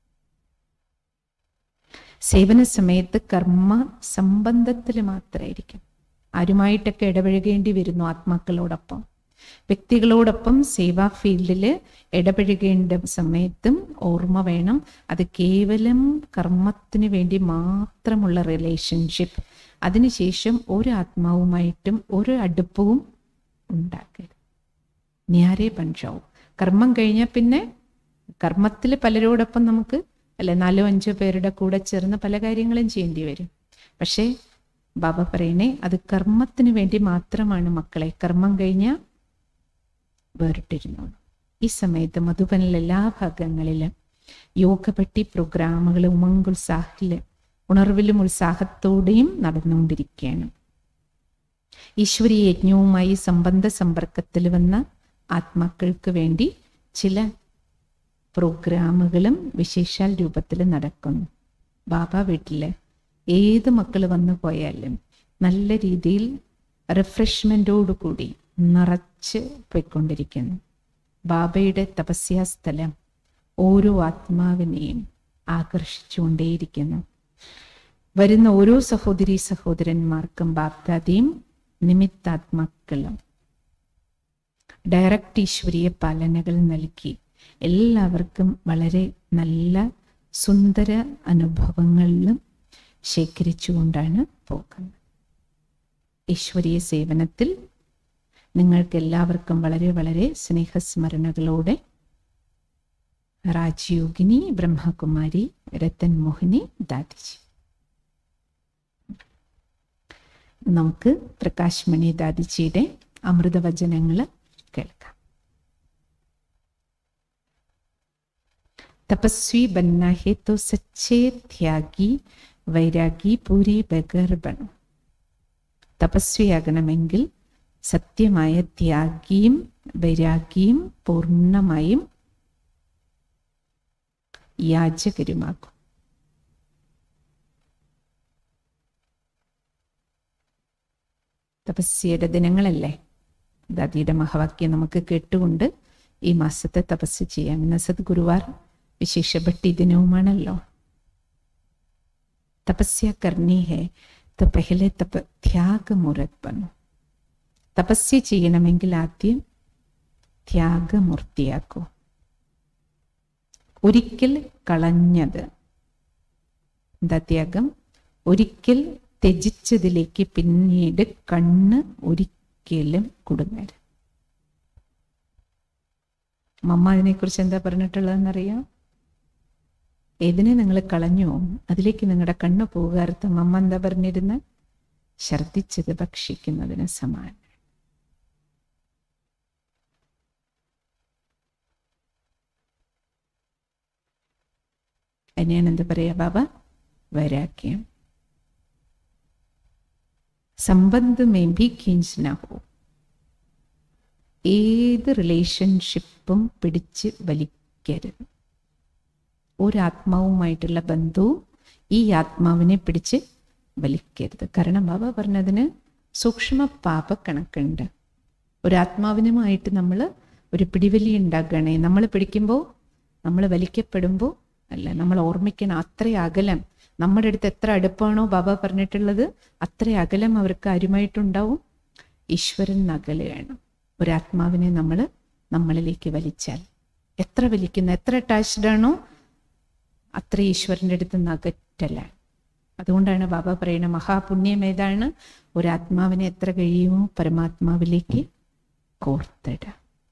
സേവന സമയത്ത് കർമ്മ സംബന്ധത്തിൽ മാത്രമായിരിക്കും ആരുമായിട്ടൊക്കെ ഇടപഴകേണ്ടി വരുന്നു ആത്മാക്കളോടൊപ്പം വ്യക്തികളോടൊപ്പം സേവാ ഫീൽഡിൽ ഇടപഴകേണ്ട സമയത്തും ഓർമ്മ വേണം അത് കേവലം കർമ്മത്തിന് വേണ്ടി മാത്രമുള്ള റിലേഷൻഷിപ്പ് അതിനുശേഷം ഒരു ആത്മാവുമായിട്ടും ഒരു അടുപ്പവും ഉണ്ടാക്കരുത് ഞാരേ പഞ്ചാവും കർമ്മം കഴിഞ്ഞാൽ പിന്നെ കർമ്മത്തിൽ പലരോടൊപ്പം നമുക്ക് അല്ലെ നാലോ അഞ്ചോ പേരുടെ കൂടെ ചേർന്ന് പല കാര്യങ്ങളും ചെയ്യേണ്ടി വരും പക്ഷേ ബാബ പറയണേ അത് കർമ്മത്തിന് വേണ്ടി മാത്രമാണ് മക്കളെ കർമ്മം കഴിഞ്ഞാൽ വേറിട്ടിരുന്നോളൂ ഈ സമയത്ത് മധുബനിൽ എല്ലാ ഭാഗങ്ങളിലും യോഗപട്ടി പ്രോഗ്രാമുകൾ ഉമങ്കുത്സാഹില് ഉണർവിലും ഉത്സാഹത്തോടെയും നടന്നുകൊണ്ടിരിക്കുകയാണ് ഈശ്വരീയ യജ്ഞവുമായി സംബന്ധ സമ്പർക്കത്തിൽ വന്ന ആത്മാക്കൾക്ക് വേണ്ടി ചില പ്രോഗ്രാമുകളും വിശേഷാൽ രൂപത്തിൽ നടക്കുന്നു ബാബ വീട്ടില് ഏത് മക്കൾ വന്നു പോയാലും നല്ല രീതിയിൽ റിഫ്രഷ്മെൻറ്റോടുകൂടി നിറച്ച് പോയിക്കൊണ്ടിരിക്കുന്നു ബാബയുടെ തപസ്യാസ്ഥലം ഓരോ ആത്മാവിനെയും ആകർഷിച്ചുകൊണ്ടേയിരിക്കുന്നു വരുന്ന ഓരോ സഹോദരി സഹോദരന്മാർക്കും ബാപ്താദിയും നിമിത്താത്മാക്കളും ഡയറക്റ്റ് ഈശ്വരീയ പാലനകൾ നൽകി എല്ലാവർക്കും വളരെ നല്ല സുന്ദര അനുഭവങ്ങളിലും ശേഖരിച്ചുകൊണ്ടാണ് പോകുന്നത് ഈശ്വരീയ സേവനത്തിൽ നിങ്ങൾക്ക് എല്ലാവർക്കും വളരെ വളരെ സ്നേഹസ്മരണകളോടെ രാജയോഗിനി ബ്രഹ്മകുമാരി രത്തൻ മോഹിനി ദാദിജി നമുക്ക് പ്രകാശ് മണി ദാദിജിയുടെ അമൃതവചനങ്ങൾ കേൾക്കാം तपस्वी बनना है तो सच्चे त्यागी വൈരാഗി പൂരി ബഗർ ബണു തപസ്വിയാകണമെങ്കിൽ സത്യമായ ത്യാഗിയും വൈരാഗിയും പൂർണ്ണമായും യാചകരുമാകും തപസ്യയുടെ ദിനങ്ങളല്ലേ ദാദിയുടെ മഹാവാക്യം നമുക്ക് കേട്ടുകൊണ്ട് ഈ മാസത്തെ തപസ് ചെയ്യാം ഇന്ന് സദ്ഗുരുവാർ വിശേഷപ്പെട്ടി ദിനവുമാണല്ലോ തപസ്യ കർണി ഹെ तो पहले तप ത്യാഗമുറത് ബനു തപസ്യ ചെയ്യണമെങ്കിൽ ആദ്യം ത്യാഗമൂർത്തിയാക്കൂ ഒരിക്കൽ കളഞ്ഞത് എന്താ ത്യാഗം ഒരിക്കൽ ത്യജിച്ചതിലേക്ക് പിന്നീട് കണ്ണ് ഒരിക്കലും കുടുങ്ങരുത് മമ്മ അതിനെക്കുറിച്ച് എന്താ പറഞ്ഞിട്ടുള്ളതെന്നറിയാം ഏതിനെ നിങ്ങൾ കളഞ്ഞോ അതിലേക്ക് നിങ്ങളുടെ കണ്ണ് പോകാത്ത മമ്മ എന്താ പറഞ്ഞിരുന്ന ഛർദിച്ചത് ഭക്ഷിക്കുന്നതിന് സമാനം അതിനെയാണ് എന്താ പറയാ ബാബ വൈരാഗ്യം संबंध में भी खींचना हो ഏത് റിലേഷൻഷിപ്പും പിടിച്ച് വലിക്കരുത് ഒരാത്മാവുമായിട്ടുള്ള ബന്ധവും ഈ ആത്മാവിനെ പിടിച്ച് വലിക്കരുത് കാരണം ബാബ പറഞ്ഞതിന് സൂക്ഷ്മ പാപ കണക്കുണ്ട് ഒരാത്മാവിനുമായിട്ട് നമ്മൾ ഒരു പിടിവലി ഉണ്ടാക്കുകയാണേ നമ്മൾ പിടിക്കുമ്പോൾ നമ്മൾ വലിക്കപ്പെടുമ്പോൾ അല്ല നമ്മൾ ഓർമ്മിക്കണം അത്ര അകലം നമ്മുടെ അടുത്ത് എത്ര അടുപ്പാണോ ബാബ പറഞ്ഞിട്ടുള്ളത് അത്ര അകലം അവർക്ക് ആരുമായിട്ടുണ്ടാവും ഈശ്വരൻ അകലെയാണ് ഒരാത്മാവിനെ നമ്മൾ നമ്മളിലേക്ക് വലിച്ചാൽ എത്ര വലിക്കുന്ന എത്ര അറ്റാച്ച്ഡ് ആണോ അത്ര ഈശ്വരൻ്റെ അടുത്ത് നകറ്റലാണ് അതുകൊണ്ടാണ് ബാബ പറയുന്നത് മഹാപുണ്യം ഏതാണ് ഒരാത്മാവിനെ എത്ര കഴിയുമോ പരമാത്മാവിലേക്ക് കോർത്തിട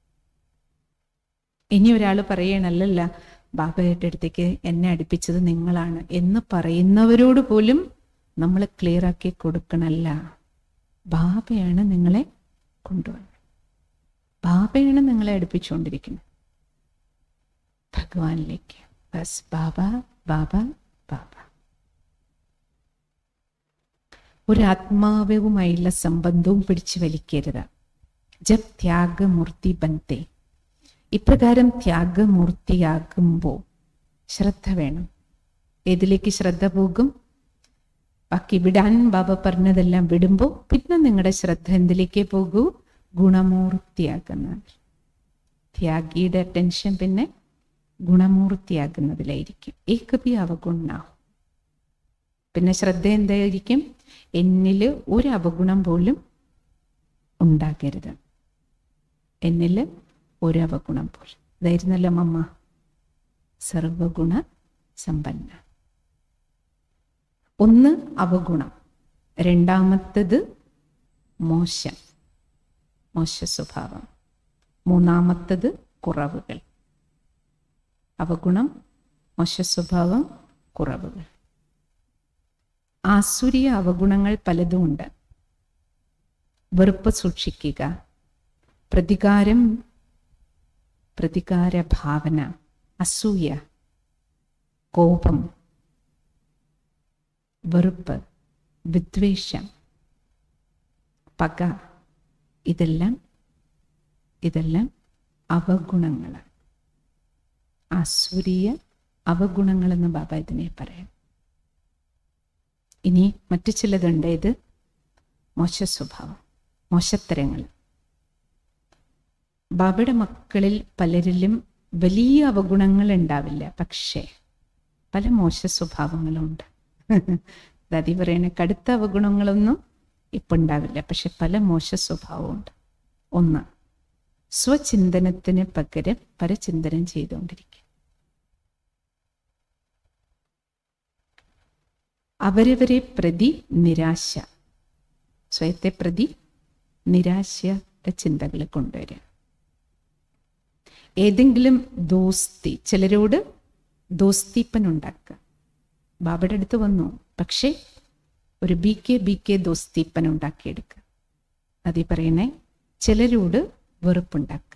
ഇനി ഒരാൾ പറയണല്ലല്ല ബാബയുടെ അടുത്തേക്ക് എന്നെ അടുപ്പിച്ചത് നിങ്ങളാണ് എന്ന് പറയുന്നവരോട് പോലും നമ്മൾ ക്ലിയർ ആക്കി കൊടുക്കണല്ല ബാബയാണ് നിങ്ങളെ കൊണ്ടുവന്നത് ബാബയാണ് നിങ്ങളെ അടുപ്പിച്ചുകൊണ്ടിരിക്കുന്നത് ഭഗവാനിലേക്ക് ബസ് ബാബ ബാബ ബാബ ഒരു ആത്മാവുമായുള്ള സംബന്ധവും പിടിച്ചു വലിക്കരുത് ജബ് ത്യാഗമൂർത്തി ബന്ധേ ഇപ്രകാരം ത്യാഗമൂർത്തിയാകുമ്പോൾ ശ്രദ്ധ വേണം ഏതിലേക്ക് ശ്രദ്ധ പോകും ബാക്കി വിടാൻ ബാബ പറഞ്ഞതെല്ലാം വിടുമ്പോൾ പിന്നെ നിങ്ങളുടെ ശ്രദ്ധ എന്തിലേക്ക് പോകൂ ഗുണമൂർത്തിയാകുന്നത് ത്യാഗിയുടെ അറ്റൻഷൻ പിന്നെ ഗുണമൂർത്തിയാകുന്നതിലായിരിക്കും ഏകബി അവഗുണാവും പിന്നെ ശ്രദ്ധ എന്തായിരിക്കും എന്നിൽ ഒരു അവഗുണം പോലും ഉണ്ടാകരുത് എന്നിൽ ഒരു അവഗുണം പോലും ഇതായിരുന്നല്ലോ മമ്മ സർവഗുണ സമ്പന്ന ഒന്ന് അവഗുണം രണ്ടാമത്തത് മോശം മോശ സ്വഭാവം മൂന്നാമത്തത് കുറവുകൾ അവഗുണം മോശ സ്വഭാവം കുറവുകൾ ആസുരിയ അവഗുണങ്ങൾ പലതും ഉണ്ട് വെറുപ്പ് സൂക്ഷിക്കുക പ്രതികാരം പ്രതികാര ഭാവന അസൂയ കോപം വെറുപ്പ് വിദ്വേഷം പക ഇതെല്ലാം ഇതെല്ലാം അവഗുണങ്ങളാണ് ആസുരീയ അവഗുണങ്ങളെന്ന് ബാബ ഇതിനെ പറയാം ഇനി മറ്റു ചിലതുണ്ട് ഇത് മോശ സ്വഭാവം മോശത്തരങ്ങൾ ബാബയുടെ മക്കളിൽ പലരിലും വലിയ അവഗുണങ്ങൾ ഉണ്ടാവില്ല പക്ഷേ പല മോശ സ്വഭാവങ്ങളുണ്ട് ദാദി പറയണ കടുത്ത അവഗുണങ്ങളൊന്നും ഇപ്പം ഉണ്ടാവില്ല പക്ഷെ പല മോശ സ്വഭാവമുണ്ട് ഒന്ന് സ്വചിന്തനത്തിന് പകരം പരചിന്തനം ചെയ്തുകൊണ്ടിരിക്കുക അവരവരെ പ്രതി നിരാശ സ്വയത്തെ പ്രതി നിരാശയുടെ ചിന്തകൾ കൊണ്ടുവരിക ഏതെങ്കിലും ദോസ്തി ചിലരോട് ദോസ്തിപ്പനുണ്ടാക്കുക ബാബയുടെ അടുത്ത് വന്നു പക്ഷേ ഒരു ബി കെ ബി കെ ദോസ്തിപ്പൻ ഉണ്ടാക്കിയെടുക്കുക അതീ പറയണേ ചിലരോട് വെറുപ്പുണ്ടാക്കുക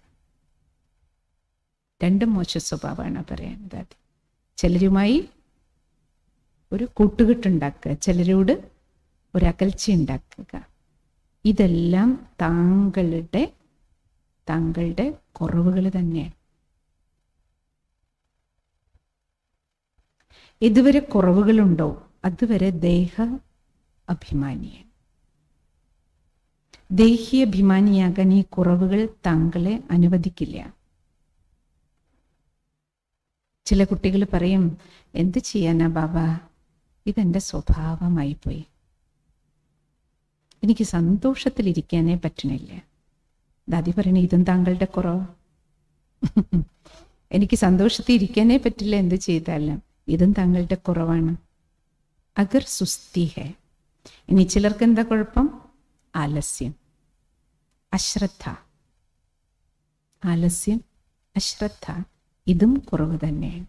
രണ്ടും മോശ സ്വഭാവമാണ് പറയുന്നത് അത് ചിലരുമായി ഒരു കൂട്ടുകെട്ടുണ്ടാക്കുക ചിലരോട് ഒരു അകൽച്ച ഉണ്ടാക്കുക ഇതെല്ലാം താങ്കളുടെ താങ്കളുടെ കുറവുകൾ തന്നെയാണ് ഇതുവരെ കുറവുകളുണ്ടോ അതുവരെ ദേഹ അഭിമാനിയാണ് ദേഹി അഭിമാനിയാകാൻ ഈ കുറവുകൾ താങ്കളെ അനുവദിക്കില്ല ചില കുട്ടികൾ പറയും എന്ത് ചെയ്യാനാ ബാബ ഇതെന്റെ സ്വഭാവമായി പോയി എനിക്ക് സന്തോഷത്തിലിരിക്കാനേ പറ്റണില്ല ദാദി പറയണ ഇതും താങ്കളുടെ കുറവ് എനിക്ക് സന്തോഷത്തിൽ ഇരിക്കാനേ പറ്റില്ല എന്ത് ചെയ്താലും ഇതും താങ്കളുടെ കുറവാണ് അഗർ സുസ്തി ഹെ ഇനി ചിലർക്ക് എന്താ കുഴപ്പം ആലസ്യം അശ്രദ്ധ ആലസ്യം അശ്രദ്ധ ഇതും കുറവ് തന്നെയാണ്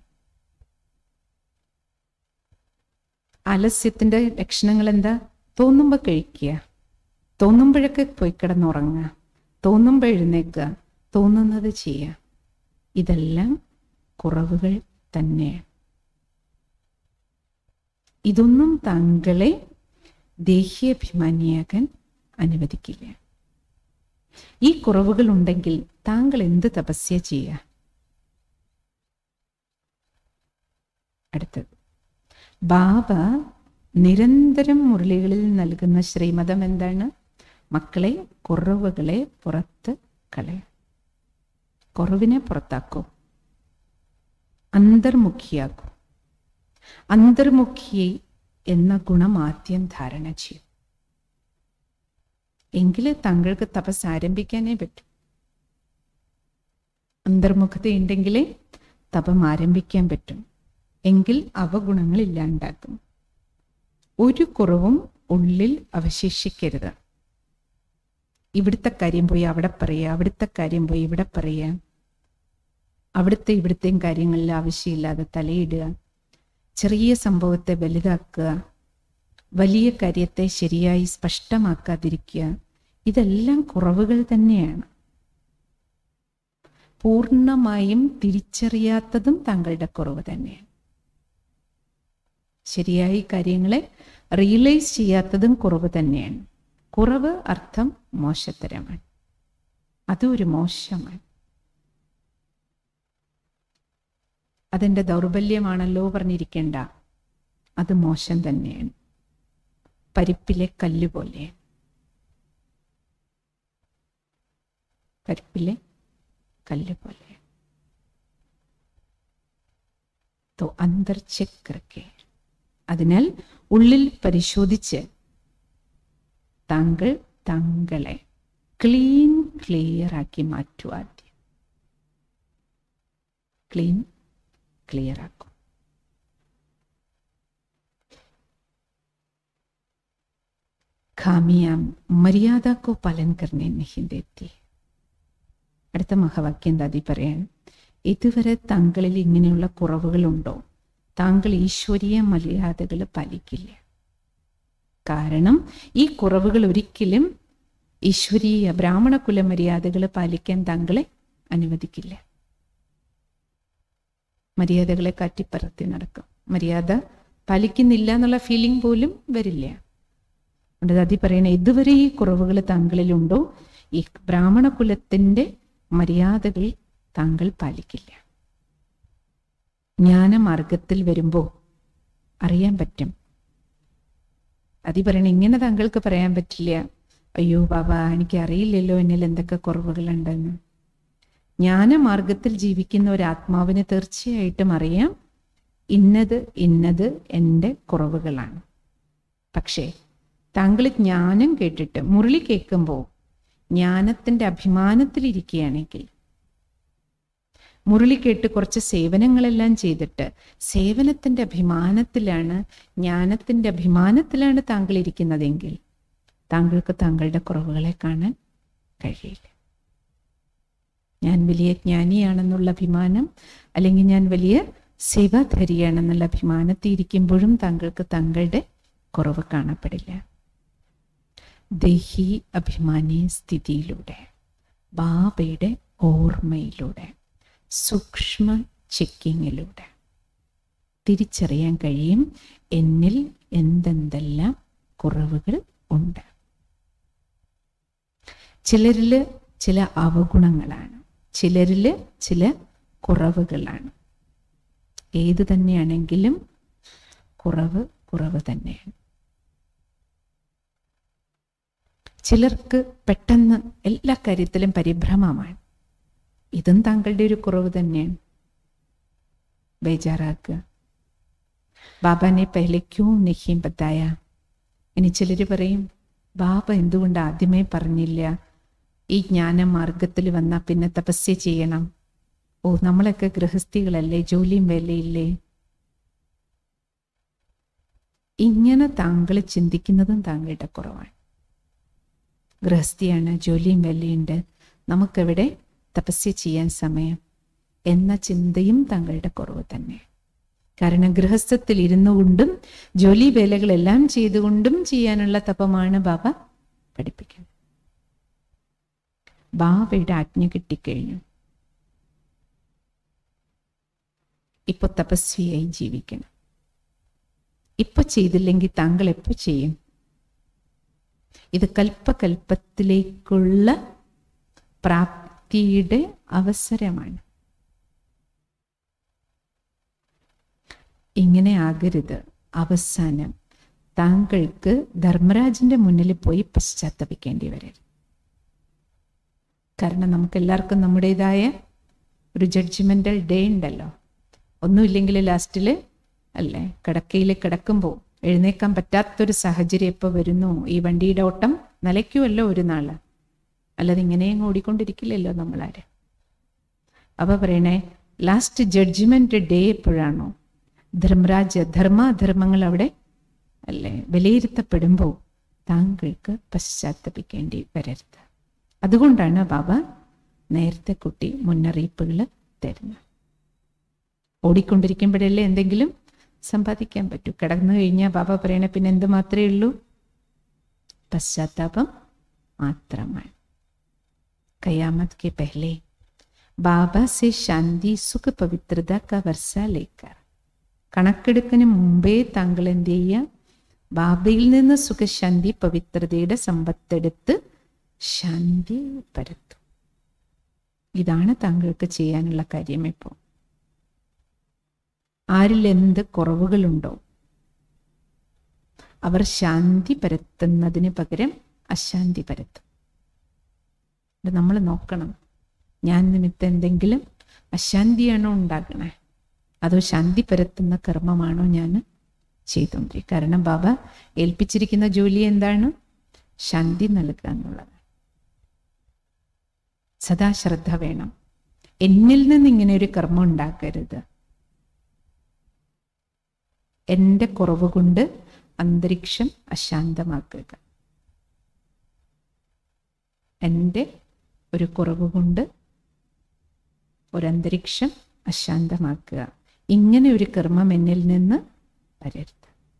ആലസ്യത്തിന്റെ ലക്ഷണങ്ങൾ എന്താ തോന്നുമ്പോൾ കഴിക്കുക തോന്നുമ്പോഴൊക്കെ പോയി കിടന്നുറങ്ങുക തോന്നുമ്പോൾ എഴുന്നേക്കുക തോന്നുന്നത് ചെയ്യുക ഇതെല്ലാം കുറവുകൾ തന്നെയാണ് ഇതൊന്നും താങ്കളെ ദേഹ്യാഭിമാനിയാകാൻ അനുവദിക്കില്ല ഈ കുറവുകൾ ഉണ്ടെങ്കിൽ താങ്കൾ എന്ത് തപസ്യ ചെയ്യുക അടുത്തത് ബാബ നിരന്തരം മുരളികളിൽ നൽകുന്ന ശ്രീമതം എന്താണ് മക്കളെ കുറവുകളെ പുറത്ത് കളയാം കുറവിനെ പുറത്താക്കൂ അന്തർമുഖിയാക്കൂ അന്തർമുഖി എന്ന ഗുണം ആദ്യം ധാരണ ചെയ്യും എങ്കിൽ താങ്കൾക്ക് തപസ് ആരംഭിക്കാനേ പറ്റും അന്തർമുഖതയുണ്ടെങ്കിലേ തപം ആരംഭിക്കാൻ പറ്റും എങ്കിൽ അവഗുണങ്ങൾ ഇല്ലാണ്ടാക്കും ഒരു കുറവും ഉള്ളിൽ അവശേഷിക്കരുത് ഇവിടുത്തെ കാര്യം പോയി അവിടെ പറയുക അവിടുത്തെ കാര്യം പോയി ഇവിടെ പറയുക അവിടുത്തെ ഇവിടുത്തെയും കാര്യങ്ങളിൽ ആവശ്യമില്ലാതെ തലയിടുക ചെറിയ സംഭവത്തെ വലുതാക്കുക വലിയ കാര്യത്തെ ശരിയായി സ്പഷ്ടമാക്കാതിരിക്കുക ഇതെല്ലാം കുറവുകൾ തന്നെയാണ് പൂർണ്ണമായും തിരിച്ചറിയാത്തതും താങ്കളുടെ കുറവ് തന്നെയാണ് ശരിയായി കാര്യങ്ങളെ റിയലൈസ് ചെയ്യാത്തതും കുറവ് തന്നെയാണ് കുറവ് അർത്ഥം മോശത്തരമാണ് അതൊരു മോശമാണ് അതെന്റെ ദൗർബല്യമാണല്ലോ പറഞ്ഞിരിക്കേണ്ട അത് മോശം തന്നെയാണ് പരിപ്പിലെ കല്ല് പോലെ പരിപ്പിലെ കല്ല് പോലെ തോ അന്തർ ചെക്ക് അതിനാൽ ഉള്ളിൽ പരിശോധിച്ച് താങ്കൾ താങ്കളെ ക്ലീൻ ക്ലിയർ ആക്കി മാറ്റുക ആദ്യം ക്ലീൻ ക്ലിയർ ആക്കും खामियां मर्यादा को पालन करने नहीं देती അടുത്ത മഹാവാക്യം എന്താ അതി പറയാൻ ഇതുവരെ താങ്കളിൽ ഇങ്ങനെയുള്ള കുറവുകളുണ്ടോ താങ്കൾ ഈശ്വരീയ മര്യാദകൾ പാലിക്കില്ല കാരണം ഈ കുറവുകൾ ഒരിക്കലും ഈശ്വരീയ ബ്രാഹ്മണ കുല മര്യാദകൾ പാലിക്കാൻ താങ്കളെ അനുവദിക്കില്ല മര്യാദകളെ കാറ്റിപ്പറത്തി നടക്കും മര്യാദ പാലിക്കുന്നില്ല എന്നുള്ള ഫീലിംഗ് പോലും വരില്ല അതുകൊണ്ട് അതി പറയണ ഇതുവരെ ഈ കുറവുകൾ താങ്കളിലുണ്ടോ ഈ ബ്രാഹ്മണ കുലത്തിന്റെ മര്യാദകൾ താങ്കൾ പാലിക്കില്ല ജ്ഞാനമാർഗത്തിൽ വരുമ്പോൾ അറിയാൻ പറ്റും അതി പറയണ ഇങ്ങനെ താങ്കൾക്ക് പറയാൻ പറ്റില്ല അയ്യോ ബാബ എനിക്ക് അറിയില്ലല്ലോ എന്നിൽ എന്തൊക്കെ കുറവുകളുണ്ടെന്ന് ജ്ഞാനമാർഗത്തിൽ ജീവിക്കുന്ന ഒരു ആത്മാവിന് തീർച്ചയായിട്ടും അറിയാം ഇന്നത് ഇന്നത് എൻ്റെ കുറവുകളാണ് പക്ഷേ താങ്കൾ ജ്ഞാനം കേട്ടിട്ട് മുരളി കേൾക്കുമ്പോൾ ജ്ഞാനത്തിൻ്റെ അഭിമാനത്തിലിരിക്കുകയാണെങ്കിൽ മുരളി കേട്ട് കുറച്ച് സേവനങ്ങളെല്ലാം ചെയ്തിട്ട് സേവനത്തിൻ്റെ അഭിമാനത്തിലാണ് ജ്ഞാനത്തിൻ്റെ അഭിമാനത്തിലാണ് താങ്കൾ ഇരിക്കുന്നതെങ്കിൽ താങ്കൾക്ക് താങ്കളുടെ കുറവുകളെ കാണാൻ കഴിയില്ല ഞാൻ വലിയ ജ്ഞാനിയാണെന്നുള്ള അഭിമാനം അല്ലെങ്കിൽ ഞാൻ വലിയ സേവാധരിയാണെന്നുള്ള അഭിമാനത്തിൽ ഇരിക്കുമ്പോഴും താങ്കൾക്ക് താങ്കളുടെ കുറവ് കാണപ്പെടില്ല ദേഹി അഭിമാനി സ്ഥിതിയിലൂടെ ബാബയുടെ ഓർമ്മയിലൂടെ സൂക്ഷ്മ ചെക്കിങ്ങിലൂടെ തിരിച്ചറിയാൻ കഴിയും എന്നിൽ എന്തെന്തെല്ലാം കുറവുകൾ ഉണ്ട് ചിലരിൽ ചില അവഗുണങ്ങളാണ് ചിലരിൽ ചില കുറവുകളാണ് ഏത് തന്നെയാണെങ്കിലും കുറവ് കുറവ് തന്നെയാണ് ചിലർക്ക് പെട്ടെന്ന് എല്ലാ കാര്യത്തിലും പരിഭ്രമമാണ് ഇതും താങ്കളുടെ ഒരു കുറവ് തന്നെയാണ് ബേജാറാക്കുക ബാബാനെ പെഹ്ലയ്ക്കോ നഹീം ബത്തായ ഇനി ചിലർ പറയും ബാബ എന്തുകൊണ്ട് ആദ്യമേ പറഞ്ഞില്ല ഈ ജ്ഞാന മാർഗത്തിൽ വന്നാൽ പിന്നെ തപസ്യ ചെയ്യണം ഓ നമ്മളൊക്കെ ഗൃഹസ്ഥികളല്ലേ ജോലിയും വേലയില്ലേ ഇങ്ങനെ താങ്കൾ ചിന്തിക്കുന്നതും താങ്കളുടെ കുറവാണ് ഗൃഹസ്ഥിയാണ് ജോലിയും വേലയുണ്ട് നമുക്കെവിടെ തപസ്യ ചെയ്യാൻ സമയം എന്ന ചിന്തയും താങ്കളുടെ കുറവ് തന്നെ കാരണം ഗൃഹസ്ഥത്തിൽ ഇരുന്നു കൊണ്ടും ജോലി വേലകളെല്ലാം ചെയ്തുകൊണ്ടും ചെയ്യാനുള്ള തപമാണ് ബാബ പഠിപ്പിക്കുന്നത് ബാബയുടെ ആജ്ഞ കിട്ടിക്കഴിഞ്ഞു ഇപ്പൊ തപസ്വിയായി ജീവിക്കണം ഇപ്പൊ ചെയ്തില്ലെങ്കിൽ താങ്കൾ എപ്പോ ചെയ്യും ഇത് കൽപ്പകൽപ്പത്തിലേക്കുള്ള പ്രാപ്തിയുടെ അവസരമാണ് ഇങ്ങനെ ആകരുത് അവസാനം താങ്കൾക്ക് ധർമ്മരാജന്റെ മുന്നിൽ പോയി പശ്ചാത്തപിക്കേണ്ടി വരരുത് കാരണം നമുക്ക് എല്ലാവർക്കും നമ്മുടേതായ ഒരു ജഡ്ജ്മെന്റൽ ഡേ ഉണ്ടല്ലോ ഒന്നുമില്ലെങ്കിൽ ലാസ്റ്റിൽ അല്ലേ കിടക്കയിൽ കിടക്കുമ്പോൾ എഴുന്നേക്കാൻ പറ്റാത്തൊരു സാഹചര്യം ഇപ്പോൾ വരുന്നു ഈ വണ്ടിയുടെ ഓട്ടം നിലയ്ക്കുമല്ലോ ഒരു നാള് അല്ലാതെ ഇങ്ങനെയും ഓടിക്കൊണ്ടിരിക്കില്ലല്ലോ നമ്മളാര് അപ്പൊ പറയണേ ലാസ്റ്റ് ജഡ്ജ്മെന്റ് ഡേ എപ്പോഴാണോ ധർമ്മരാജ ധർമാധർമ്മങ്ങൾ അവിടെ അല്ലേ വിലയിരുത്തപ്പെടുമ്പോൾ താങ്കൾക്ക് പശ്ചാത്തപിക്കേണ്ടി വരരുത് അതുകൊണ്ടാണ് ബാബ നേരത്തെ കുട്ടി മുന്നറിയിപ്പുകൾ തരുന്നത് ഓടിക്കൊണ്ടിരിക്കുമ്പോഴല്ലേ എന്തെങ്കിലും സമ്പാദിക്കാൻ പറ്റൂ കിടന്നു കഴിഞ്ഞാൽ ബാബ പറയണ പിന്നെ എന്ത് മാത്രമേ ഉള്ളൂ പശ്ചാത്താപം മാത്രമാണ് കയാമത് के पहले ബാബ से ശാന്തി സുഖ പവിത്രത का വർഷ लेकर കണക്കെടുക്കിന് മുമ്പേ താങ്കൾ എന്ത് ചെയ്യുക ബാബയിൽ നിന്ന് സുഖശാന്തി പവിത്രതയുടെ സമ്പത്തെടുത്ത് ശാന്തി പരത്തും ഇതാണ് താങ്കൾക്ക് ചെയ്യാനുള്ള കാര്യം ഇപ്പോൾ ആരിൽ എന്ത് കുറവുകളുണ്ടോ അവർ ശാന്തി പരത്തുന്നതിന് പകരം അശാന്തി പരത്തും നമ്മൾ നോക്കണം ഞാൻ നിമിത്തം എന്തെങ്കിലും അശാന്തിയാണോ ഉണ്ടാകണേ അതോ ശാന്തി പരത്തുന്ന കർമ്മമാണോ ഞാൻ ചെയ്തുകൊണ്ടിരിക്കുക കാരണം ബാബ ഏൽപ്പിച്ചിരിക്കുന്ന ജോലി എന്താണ് ശാന്തി നൽകുക എന്നുള്ളത് സദാ ശ്രദ്ധ വേണം എന്നിൽ നിന്ന് ഇങ്ങനെ ഒരു കർമ്മം ഉണ്ടാക്കരുത് എൻ്റെ കുറവ് കൊണ്ട് അന്തരീക്ഷം അശാന്തമാക്കുക എൻ്റെ ഒരു കുറവ് കൊണ്ട് ഒരന്തരീക്ഷം അശാന്തമാക്കുക ഇങ്ങനെ ഒരു കർമ്മം എന്നിൽ നിന്ന് വരരുത്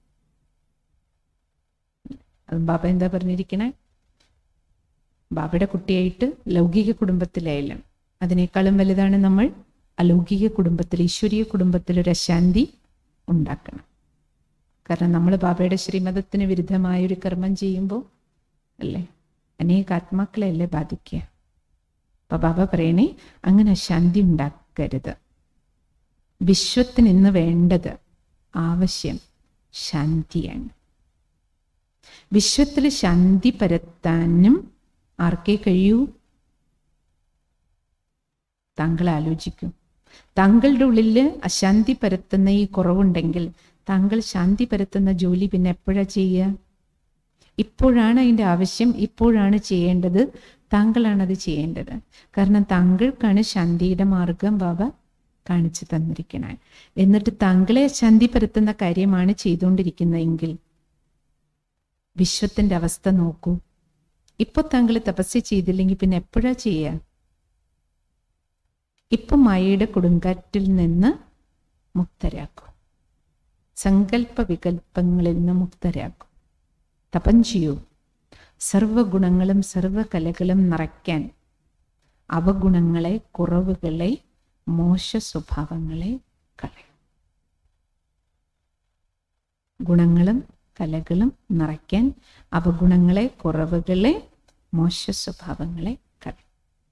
അത് ബാബ എന്താ പറഞ്ഞിരിക്കണേ ബാബയുടെ കുട്ടിയായിട്ട് ലൗകിക കുടുംബത്തിലായാലും അതിനേക്കാളും വലുതാണ് നമ്മൾ അലൗകിക കുടുംബത്തിൽ ഈശ്വരീയ കുടുംബത്തിൽ ഒരു അശാന്തി ഉണ്ടാക്കണം കാരണം നമ്മൾ ബാബയുടെ ശ്രീമതത്തിന് വിരുദ്ധമായ ഒരു കർമ്മം ചെയ്യുമ്പോൾ അല്ലേ അനേക ആത്മാക്കളെയല്ലേ ബാധിക്കുക അപ്പൊ ബാബ പറയണേ അങ്ങനെ അശാന്തി ഉണ്ടാക്കരുത് വിശ്വത്തിന് ഇന്ന് വേണ്ടത് ആവശ്യം ശാന്തിയാണ് വിശ്വത്തിൽ ശാന്തി പരത്താനും ആർക്കേ കഴിയൂ താങ്കൾ ആലോചിക്കൂ താങ്കളുടെ ഉള്ളിൽ അശാന്തി പരത്തുന്ന ഈ കുറവുണ്ടെങ്കിൽ താങ്കൾ ശാന്തി പരത്തുന്ന ജോലി പിന്നെ എപ്പോഴാ ചെയ്യുക ഇപ്പോഴാണ് അതിൻ്റെ ആവശ്യം ഇപ്പോഴാണ് ചെയ്യേണ്ടത് താങ്കളാണ് അത് ചെയ്യേണ്ടത് കാരണം താങ്കൾക്കാണ് ശാന്തിയുടെ മാർഗം ബാബ കാണിച്ചു തന്നിരിക്കണേ എന്നിട്ട് താങ്കളെ ശാന്തി പരത്തുന്ന കാര്യമാണ് ചെയ്തുകൊണ്ടിരിക്കുന്നതെങ്കിൽ വിശ്വത്തിന്റെ അവസ്ഥ നോക്കൂ ഇപ്പൊ താങ്കൾ തപസ്യ ചെയ്തില്ലെങ്കിൽ പിന്നെ എപ്പോഴാ ചെയ്യുക ഇപ്പൊ മായയുടെ കൊടുങ്കാറ്റിൽ നിന്ന് മുക്തരാക്കും സങ്കല്പ വികല്പങ്ങളിൽ നിന്ന് മുക്തരാക്കും തപം ചെയ്യൂ സർവഗുണങ്ങളും സർവകലകളും നിറയ്ക്കാൻ അവഗുണങ്ങളെ കുറവുകളെ മോശ സ്വഭാവങ്ങളെ കളയും ഗുണങ്ങളും കലകളും നിറയ്ക്കാൻ അവഗുണങ്ങളെ കുറവുകളെ മോശ സ്വഭാവങ്ങളെ കളയും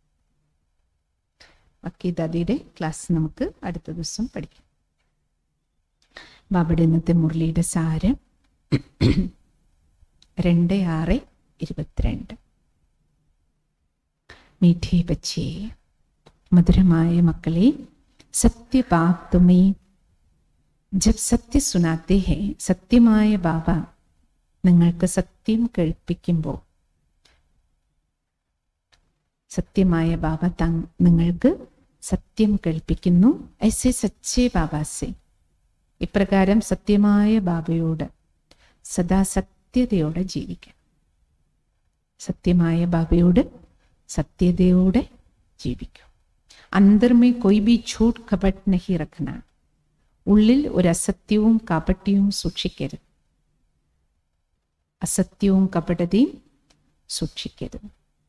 ബാക്കി ദാദിയുടെ ക്ലാസ് നമുക്ക് അടുത്ത ദിവസം പഠിക്കാം ബാബയുടെ ഇന്നത്തെ മുരളിയുടെ സാരം രണ്ട് ആറ് ഇരുപത്തിരണ്ട് മീഠേ ബച്ചേ മധുരമായ മക്കളെ സത്യപാപ് തുമേ ജബ് സത്യ സുനാത്തെ ഹേ സത്യമായ ബാബ നിങ്ങൾക്ക് സത്യം കേൾപ്പിക്കുമ്പോൾ സത്യമായ ബാബ തങ് നിങ്ങൾക്ക് സത്യം കേൾപ്പിക്കുന്നു ഐസെ സച്ചേ ബാബാസെ ഇപ്രകാരം സത്യമായ ബാബയോട് സദാ സത്യതയോടെ ജീവിക്കാം സത്യമായ ബാബയോട് സത്യതയോടെ ജീവിക്കും അന്തർമേ കൊയ് ബി ഛൂട്ട് കപട്ട് നഹി റഖന ഉള്ളിൽ ഒരു അസത്യവും കപട്ടിയും സൂക്ഷിക്കരുത് അസത്യവും കപടതയും സൂക്ഷിക്കരുത്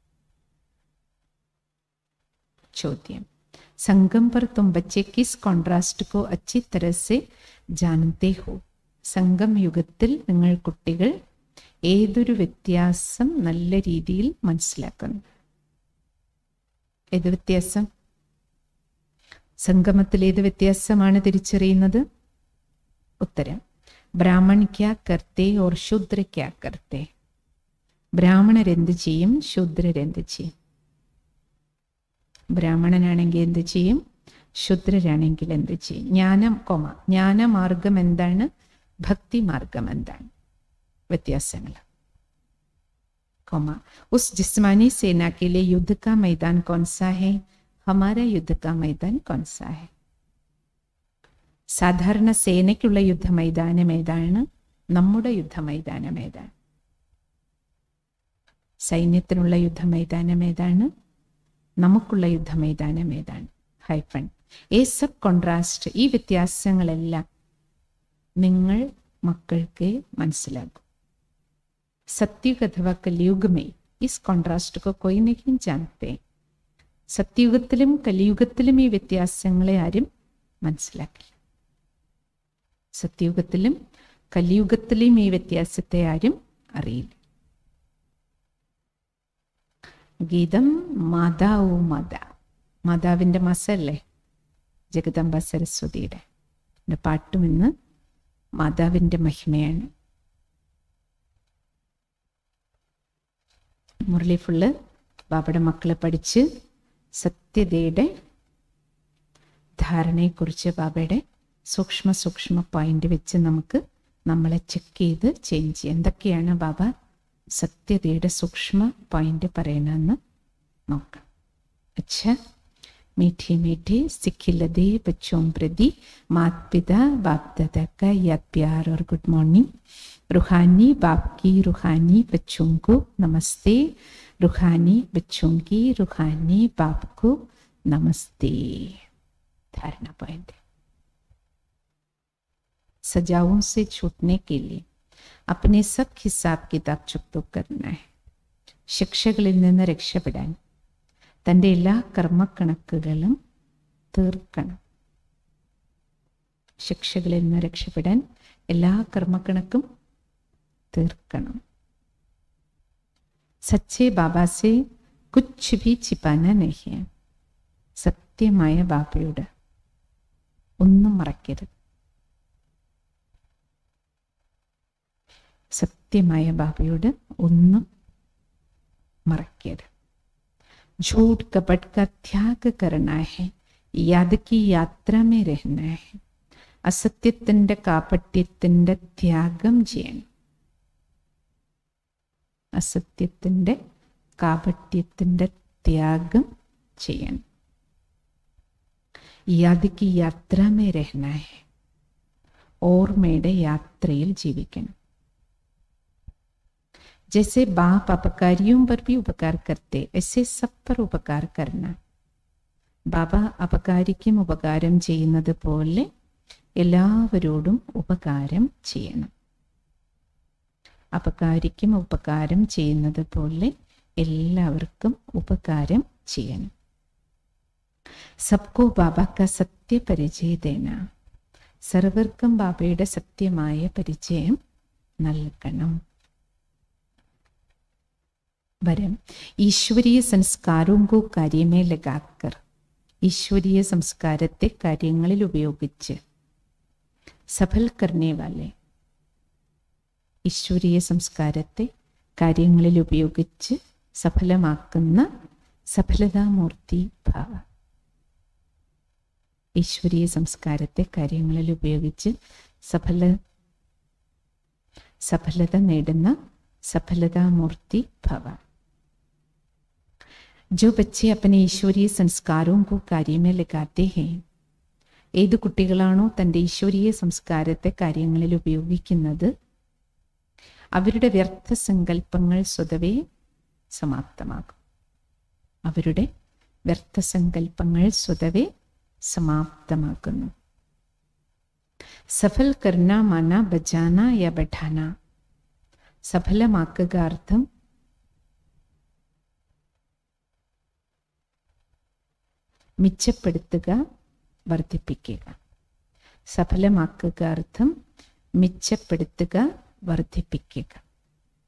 ചോദ്യം संगम पर तुम बच्चे किस कॉन्ट्रास्ट को अच्छी तरह से जानते हो സംഗം യുഗത്തിൽ നിങ്ങൾ കുട്ടികൾ ഏതൊരു വ്യത്യാസം നല്ല രീതിയിൽ മനസ്സിലാക്കുന്നു ഏത് വ്യത്യാസം സംഗമത്തിൽ ഏത് വ്യത്യാസമാണ് തിരിച്ചറിയുന്നത് ഉത്തരം ബ്രാഹ്മൺ ക്യാ കർത്തേ ഓർ ശൂദ്ര ക്യാ കർത്തേ ബ്രാഹ്മണരെന്ത് ചെയ്യും ശൂദ്രരെന്ത് ചെയ്യും ബ്രാഹ്മണനാണെങ്കിൽ എന്ത് ചെയ്യും ശൂദ്രരാണെങ്കിൽ എന്ത് ചെയ്യും ജ്ഞാനം കൊമ ജ്ഞാനമാർഗം എന്താണ് ഭക്തി മാർഗം എന്താണ് വ്യത്യാസങ്ങൾ कोमा उस जिस्मानी सेना के लिए युद्ध का मैदान कौन सा है हमारा युद्ध का मैदान कौन सा है സാധാരണ സേനയ്ക്കുള്ള യുദ്ധമൈതാനം ഏതാണ് നമ്മുടെ യുദ്ധമൈതാനം ഏതാണ് സൈന്യത്തിനുള്ള യുദ്ധമൈതാനം ഏതാണ് നമുക്കുള്ള യുദ്ധമൈതാനം ഏതാണ് ഹൈഫൺ ഏ സബ് കോൺട്രാസ്റ്റ് ഈ വ്യത്യാസങ്ങളെല്ലാം നിങ്ങൾ മക്കൾക്ക് മനസ്സിലാക്കും सत्युग अथवा कलयुग में इस കോൺട്രാസ്റ്റ് को कोई नहीं जानते സത്യുഗത്തിലും കലിയുഗത്തിലും ഈ വ്യത്യാസങ്ങളെ ആരും മനസ്സിലാക്കില്ല സത്യുഗത്തിലും കലിയുഗത്തിലും ഈ വ്യത്യാസത്തെ ആരും അറിയില്ല ഗീതം മാതാവു മാത മാതാവിൻ്റെ മസല്ലേ ജഗദംബ സരസ്വതിയുടെ എൻ്റെ പാട്ടും ഇന്ന് മാതാവിൻ്റെ മഹിമയാണ് മുരളി ഫുള്ള് ബാബയുടെ മക്കളെ പഠിച്ച് സത്യതയുടെ ധാരണയെക്കുറിച്ച് ബാബയുടെ സൂക്ഷ്മ സൂക്ഷ്മ പോയിന്റ് വെച്ച് നമുക്ക് നമ്മളെ ചെക്ക് ചെയ്ത് ചേഞ്ച് ചെയ്യാം എന്തൊക്കെയാണ് ബാബ സത്യതയുടെ സൂക്ഷ്മ പോയിന്റ് പറയണമെന്ന് നോക്കാം അച്ഛാ मीठी मीठी सिखिलदे बच्चों प्रति मात पिता बाप दादा का याद प्यार और गुड मॉर्निंग रूहानी बाप की रूहानी बच्चों को नमस्ते रूहानी बच्चों की रूहानी बाप को नमस्ते धारणा पॉइंट सजाओं से छूटने के लिए अपने सब हिसाब किताब चुप करना है ശിക്ഷകളിൽ നിന്ന് രക്ഷപ്പെടാൻ തൻ്റെ എല്ലാ കർമ്മക്കണക്കുകളും തീർക്കണം ശിക്ഷകളിൽ നിന്ന് രക്ഷപ്പെടാൻ എല്ലാ കർമ്മക്കണക്കും തീർക്കണം സച്ചേ ബാബാസെ കുച്ച് ഭി ചിപ്പാന നഹ്യ സത്യമായ ബാബയോട് ഒന്നും മറക്കരുത് സത്യമായ ബാബയോട് ഒന്നും മറക്കരുത് झूठ कपट का त्याग करना है याद की യാത്ര में रहना है അസത്യത്തിൻ്റെ കാപട്യത്തിൻ്റെ ത്യാഗം ചെയ്യണം അസത്യത്തിൻ്റെ കാപട്യത്തിൻ്റെ ത്യാഗം ചെയ്യണം യാദിക്ക് യാത്ര മേ രഹന ഹെ ഓർമ്മയുടെ യാത്രയിൽ ജീവിക്കണം जैसे बाप अपकारियों पर भी उपकार करते ऐसे सब पर उपकार करना ബാബ അപകാരിക്കും ഉപകാരം ചെയ്യുന്നത് പോലെ എല്ലാവരോടും ഉപകാരം ചെയ്യണം അപകാരിക്കും ഉപകാരം ചെയ്യുന്നത് പോലെ എല്ലാവർക്കും ഉപകാരം ചെയ്യണം സബ്കോ ബാബക്ക സത്യപരിചയതേന സർവർക്കും ബാബയുടെ സത്യമായ പരിചയം നൽകണം വരം ഈശ്വരീയ സംസ്കാരവും കോ കാര്യമേ ലഗാക്കർ ഈശ്വരീയ സംസ്കാരത്തെ കാര്യങ്ങളിൽ ഉപയോഗിച്ച് സഫൽ കർണേ വാലെ ഈശ്വരീയ സംസ്കാരത്തെ കാര്യങ്ങളിൽ ഉപയോഗിച്ച് സഫലമാക്കുന്ന സഫലതാമൂർത്തി ഭാവ ഈശ്വരീയ സംസ്കാരത്തെ കാര്യങ്ങളിൽ ഉപയോഗിച്ച് സഫല സഫലത നേടുന്ന സഫലതാമൂർത്തി ഭവ जो बच्चे अपने ईश्वरीय संस्कारों को कार्य में लगाते हैं ഏത് കുട്ടികളാണോ തൻ്റെ ഈശ്വരീയ സംസ്കാരത്തെ കാര്യങ്ങളിൽ ഉപയോഗിക്കുന്നത് അവരുടെ വ്യർത്ഥ സങ്കല്പങ്ങൾ സ്വതവേ സമാപ്തമാകും അവരുടെ വ്യർത്ഥ സങ്കല്പങ്ങൾ സ്വതവേ സമാപ്തമാക്കുന്നു സഫൽ കർണ മന ബജാന യ പഠാന സഫലമാക്കുക അർത്ഥം മിച്ചപ്പെടുത്തുക വർദ്ധിപ്പിക്കുക സഫലമാക്കുക അർത്ഥം മിച്ചപ്പെടുത്തുക വർദ്ധിപ്പിക്കുക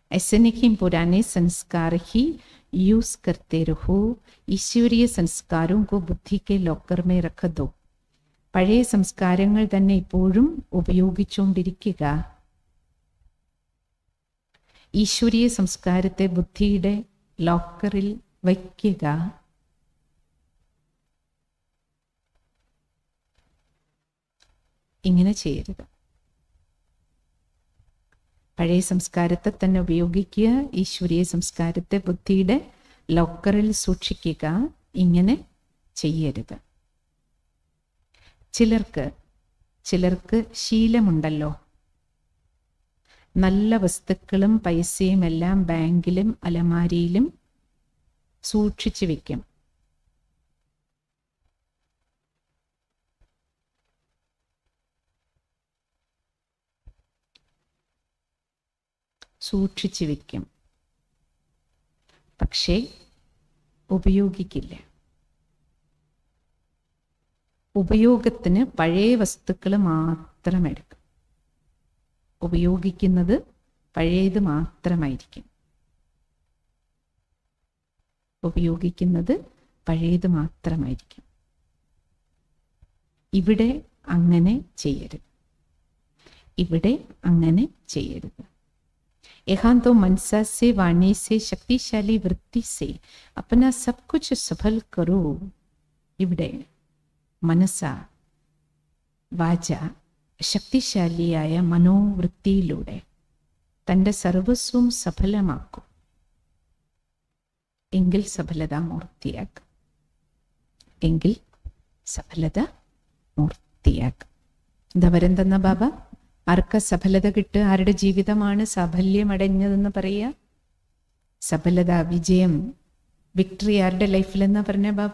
ऐसे नहीं पुराने संस्कार ही यूज करते रहो ഈശ്വരീയ സംസ്കാരവും को बुद्धि के लॉकर में रख दो പഴയ സംസ്കാരങ്ങൾ തന്നെ ഇപ്പോഴും ഉപയോഗിച്ചുകൊണ്ടിരിക്കുക ഈശ്വരീയ സംസ്കാരത്തെ ബുദ്ധിയുടെ ലോക്കറിൽ വയ്ക്കുക ഇങ്ങനെ ചെയ്യരുത് പഴയ സംസ്കാരത്തെ തന്നെ ഉപയോഗിക്കുക ഈശ്വരീയ സംസ്കാരത്തെ ബുദ്ധിയുടെ ലോക്കറിൽ സൂക്ഷിക്കുക ഇങ്ങനെ ചെയ്യരുത് ചിലർക്ക് ചിലർക്ക് ശീലമുണ്ടല്ലോ നല്ല വസ്തുക്കളും പൈസയും എല്ലാം ബാങ്കിലും അലമാരിയിലും സൂക്ഷിച്ചു വെക്കും സൂക്ഷിച്ചു വെക്കും പക്ഷേ ഉപയോഗിക്കില്ല ഉപയോഗത്തിന് പഴയ വസ്തുക്കൾ മാത്രം എടുക്കും ഉപയോഗിക്കുന്നത് പഴയത് മാത്രമായിരിക്കും ഉപയോഗിക്കുന്നത് പഴയത് മാത്രമായിരിക്കും ഇവിടെ അങ്ങനെ ചെയ്യരുത് ഇവിടെ അങ്ങനെ ചെയ്യരുത് यहाँ तो मनसा से वाणी से शक्तिशाली वृत्ति से अपना सब कुछ सफल करो ഇവിടെ മനസ്സ വാച ശക്തിശാലിയായ മനോവൃത്തിയിലൂടെ തൻ്റെ സർവസ്വം സഫലമാക്കും എങ്കിൽ സഫലത മൂർത്തിയാക്കും എങ്കിൽ സഫലത മൂർത്തിയാക്കും എന്താ വരെന്തെന്ന ബാബ ആർക്ക സഫലത കിട്ടുക ആരുടെ ജീവിതമാണ് സാഫല്യമടഞ്ഞതെന്ന് പറയുക സഫലത വിജയം വിക്ടറി ആരുടെ ലൈഫിലെന്നാ പറഞ്ഞ ബാബ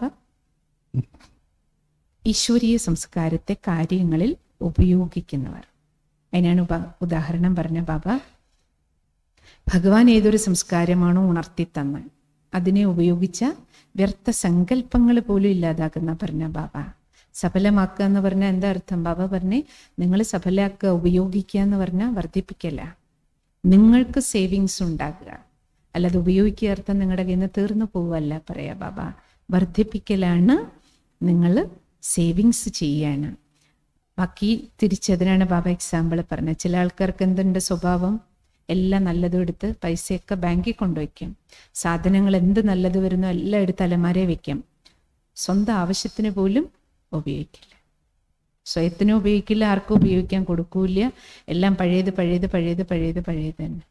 ഈശ്വരീയ സംസ്കാരത്തെ കാര്യങ്ങളിൽ ഉപയോഗിക്കുന്നവർ അതിനാണ് ഉപ ഉദാഹരണം പറഞ്ഞ ബാബ ഭഗവാൻ ഏതൊരു സംസ്കാരമാണോ ഉണർത്തി തന്ന് അതിനെ ഉപയോഗിച്ച വ്യർത്ഥ സങ്കല്പങ്ങൾ പോലും ഇല്ലാതാക്കുന്ന പറഞ്ഞ ബാബ സഫലമാക്കുക എന്ന് പറഞ്ഞാൽ എന്താ അർത്ഥം ബാബ പറഞ്ഞേ നിങ്ങൾ സഫലമാക്കുക ഉപയോഗിക്കുക എന്ന് പറഞ്ഞാൽ വർദ്ധിപ്പിക്കല നിങ്ങൾക്ക് സേവിങ്സ് ഉണ്ടാകുക അല്ലാതെ ഉപയോഗിക്കുക അർത്ഥം നിങ്ങളുടെ കയ്യിൽ നിന്ന് തീർന്നു പോവല്ല പറയാ ബാബ വർദ്ധിപ്പിക്കലാണ് നിങ്ങൾ സേവിങ്സ് ചെയ്യാണ് ബാക്കി തിരിച്ചതിനാണ് ബാബ എക്സാമ്പിൾ പറഞ്ഞത് ചില ആൾക്കാർക്ക് എന്തുണ്ട് സ്വഭാവം എല്ലാം നല്ലതും എടുത്ത് പൈസയൊക്കെ ബാങ്കിൽ കൊണ്ടുവയ്ക്കും സാധനങ്ങൾ എന്ത് നല്ലത് വരുന്നോ എല്ലാം എടുത്ത് അലമാരെ വെക്കും സ്വന്തം ആവശ്യത്തിന് പോലും ഉപയോഗിക്കില്ല സ്വയത്തിനും ഉപയോഗിക്കില്ല ആർക്കും ഉപയോഗിക്കാൻ കൊടുക്കൂല എല്ലാം പഴയത് പഴയത് പഴയത് പഴയത് പഴയത് തന്നെ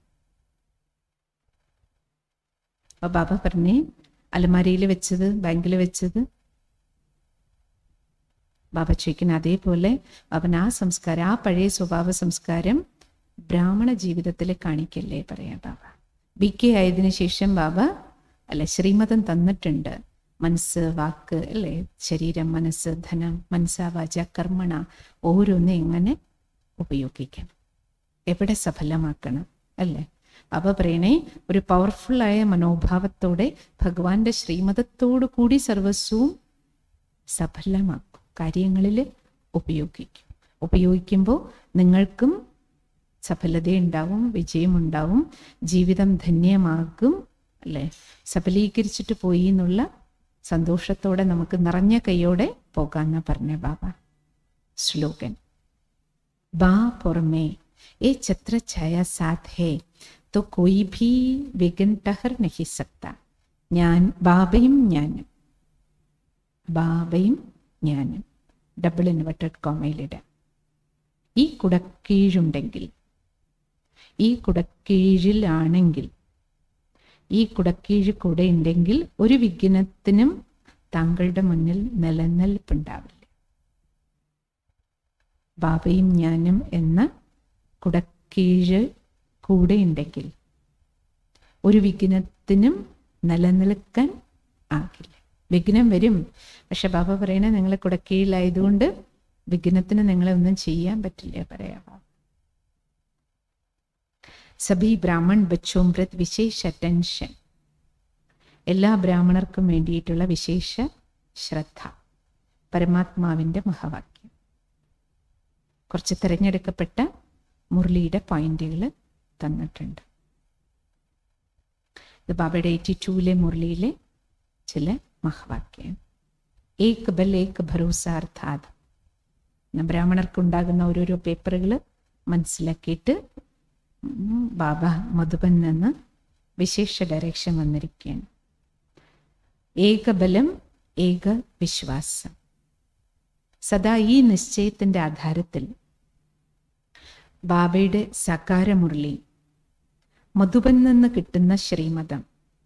അപ്പൊ ബാബ പറഞ്ഞേ അലമാരയിൽ വെച്ചത് ബാങ്കിൽ വെച്ചത് ബാബ ചോദിക്കുന്ന അതേപോലെ അവൻ ആ സംസ്കാരം ആ പഴയ സ്വഭാവ സംസ്കാരം ബ്രാഹ്മണ ജീവിതത്തിൽ കാണിക്കല്ലേ പറയാ ബാബ ബി കെ ആയതിനു ശേഷം ബാബ അല്ല ശ്രീമതം തന്നിട്ടുണ്ട് മനസ്സ് വാക്ക് അല്ലേ ശരീരം മനസ്സ് ധനം മനസ്സ വാച കർമ്മണ ഓരോന്ന് എങ്ങനെ ഉപയോഗിക്കണം എവിടെ സഫലമാക്കണം അല്ലേ അവ പറയണേ ഒരു പവർഫുള്ളായ മനോഭാവത്തോടെ ഭഗവാന്റെ ശ്രീമതത്തോടു കൂടി സർവസ്വവും സഫലമാക്കും കാര്യങ്ങളിൽ ഉപയോഗിക്കും ഉപയോഗിക്കുമ്പോൾ നിങ്ങൾക്കും സഫലതയുണ്ടാവും വിജയമുണ്ടാവും ജീവിതം ധന്യമാകും അല്ലേ സഫലീകരിച്ചിട്ട് പോയി എന്നുള്ള സന്തോഷത്തോടെ നമുക്ക് നിറഞ്ഞ കൈയോടെ പോകാമെന്ന് പറഞ്ഞ ബാബ ശ്ലോകൻ ബാ പുറമേ ഏ ഛത്രഛായ സാധ് ഹേ तो कोई भी विघ्न टहर नहीं सकता ഞാൻ ബാബയും ഞാനും ബാബയും ഞാനും ഡബിൾ ഇൻവെർട്ടഡ് കോമയിലിടാം ഈ കുടക്കീഴുണ്ടെങ്കിൽ ഈ കുടക്കീഴിലാണെങ്കിൽ ഈ കുടക്കീഴ് കൂടെ ഉണ്ടെങ്കിൽ ഒരു വിഘ്നത്തിനും താങ്കളുടെ മുന്നിൽ നിലനിൽപ്പുണ്ടാവില്ല ബാബയും ഞാനും എന്ന കുടക്കീഴ് കൂടെ ഉണ്ടെങ്കിൽ ഒരു വിഘ്നത്തിനും നിലനിൽക്കാൻ ആകില്ല വിഘ്നം വരും പക്ഷെ ബാബ പറയണേ നിങ്ങളെ കുടക്കീഴിലായതുകൊണ്ട് വിഘ്നത്തിന് നിങ്ങളെ ഒന്നും ചെയ്യാൻ പറ്റില്ല പറയാ ബാബ സഭി ബ്രാഹ്മൺ ബച്ചോം പ്രത് വിശേഷ അറ്റൻഷൻ എല്ലാ ബ്രാഹ്മണർക്കും വേണ്ടിയിട്ടുള്ള വിശേഷ ശ്രദ്ധ പരമാത്മാവിൻ്റെ മഹാവാക്യം കുറച്ച് തിരഞ്ഞെടുക്കപ്പെട്ട മുരളിയുടെ പോയിന്റുകൾ തന്നിട്ടുണ്ട് ഇത് ബാബയുടെ എയ്റ്റി ടൂവിലെ മുരളിയിലെ ചില മഹവാക്യം ഏക് ബൽ ഏക് ഭരോസ അർത്ഥാത് ബ്രാഹ്മണർക്കുണ്ടാകുന്ന ഓരോരോ പേപ്പറുകൾ മനസ്സിലാക്കിയിട്ട് ഉം, ബാബ മധുബൻ നിന്ന് വിശേഷ ഡയറക്ഷൻ വന്നിരിക്കുകയാണ് ഏകബലം ഏക വിശ്വാസം സദാ ഈ നിശ്ചയത്തിൻ്റെ ആധാരത്തിൽ ബാബയുടെ സകാരമുരളി മധുബൻ നിന്ന് കിട്ടുന്ന ശ്രീമതം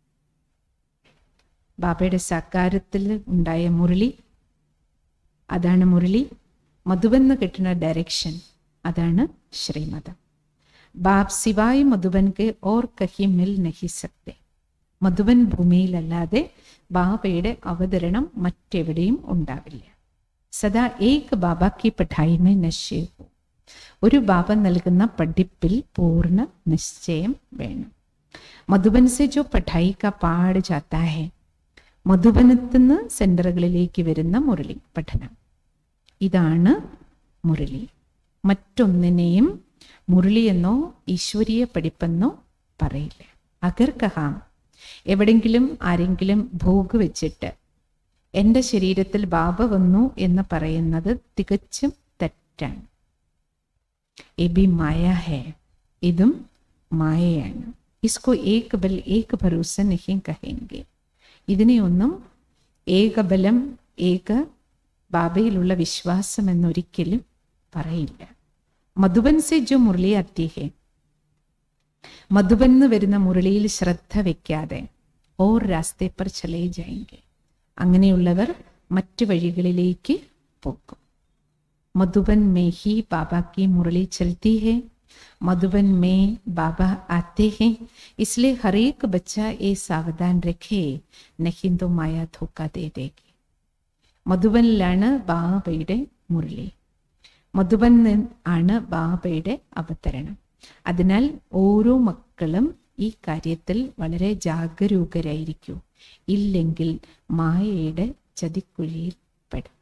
ബാബയുടെ സകാരത്തിൽ ഉണ്ടായ മുരളി അതാണ് മുരളി മധുബൻ നിന്ന് കിട്ടുന്ന ഡയറക്ഷൻ അതാണ് ശ്രീമതം ബാബ് സിവായ് മധുബൻ കെ ഓർ കഹി മിൽ നഹി സക്തെ മധുബൻ ഭൂമിയിലല്ലാതെ ബാബയുടെ അവതരണം മറ്റെവിടെയും ഉണ്ടാവില്ല സദാ ഏക് ബാബ കി പഠായിമേ നശ്യവും ഒരു ബാബ നൽകുന്ന പഠിപ്പിൽ പൂർണ്ണ നിശ്ചയം വേണം മധുബൻ സെ ജോ പഠായി കാ പാട് ജാത്താ ഹെ മധുബനത്തിൽ നിന്ന് സെന്ററുകളിലേക്ക് വരുന്ന മുരളി പഠനം ഇതാണ് മുരളി മറ്റൊന്നിനെയും മുരളി എന്നോ ഈശ്വരീയ പഠിപ്പെന്നോ പറയില്ല അഗർ കഹാം എവിടെങ്കിലും ആരെങ്കിലും ഭോഗ് വെച്ചിട്ട് എൻ്റെ ശരീരത്തിൽ ബാബ വന്നു എന്ന് പറയുന്നത് തികച്ചും തെറ്റാണ് എബി മായ ഹേ ഇതും മായയാണ് ഇസ്കോ ഏക് ബൽ ഏക് ഭരോസ നഹീം കഹേങ്കെ ഇതിനെയൊന്നും ഏകബലം ഏക ബാബയിലുള്ള വിശ്വാസം എന്നൊരിക്കലും പറയില്ല മധുബൻ സെ ജോ മുരളി ആത്തി ഹേ മധുബൻ വരുന്ന മുരളിയിൽ ശ്രദ്ധ വെക്കാതെ ഓർ രാസ്തേ പർ ചലേ ജായെങ്കിൽ അങ്ങനെയുള്ളവർ മറ്റു വഴികളിലേക്ക് പോകും मधुबन में ही बाबा की मुरली चलती है मधुबन में बाबा आते हैं इसलिए हर एक बच्चा ये सावधान रखे नहीं तो माया धोखा दे देगी മധുബനിലാണ് ബാബയുടെ മുരളി മധുബൻ ആണ് ബാബയുടെ അവതരണം അതിനാൽ ഓരോ മക്കളും ഈ കാര്യത്തിൽ വളരെ ജാഗരൂകരായിരിക്കൂ ഇല്ലെങ്കിൽ മായയുടെ ചതിക്കുഴിയിൽ പെടും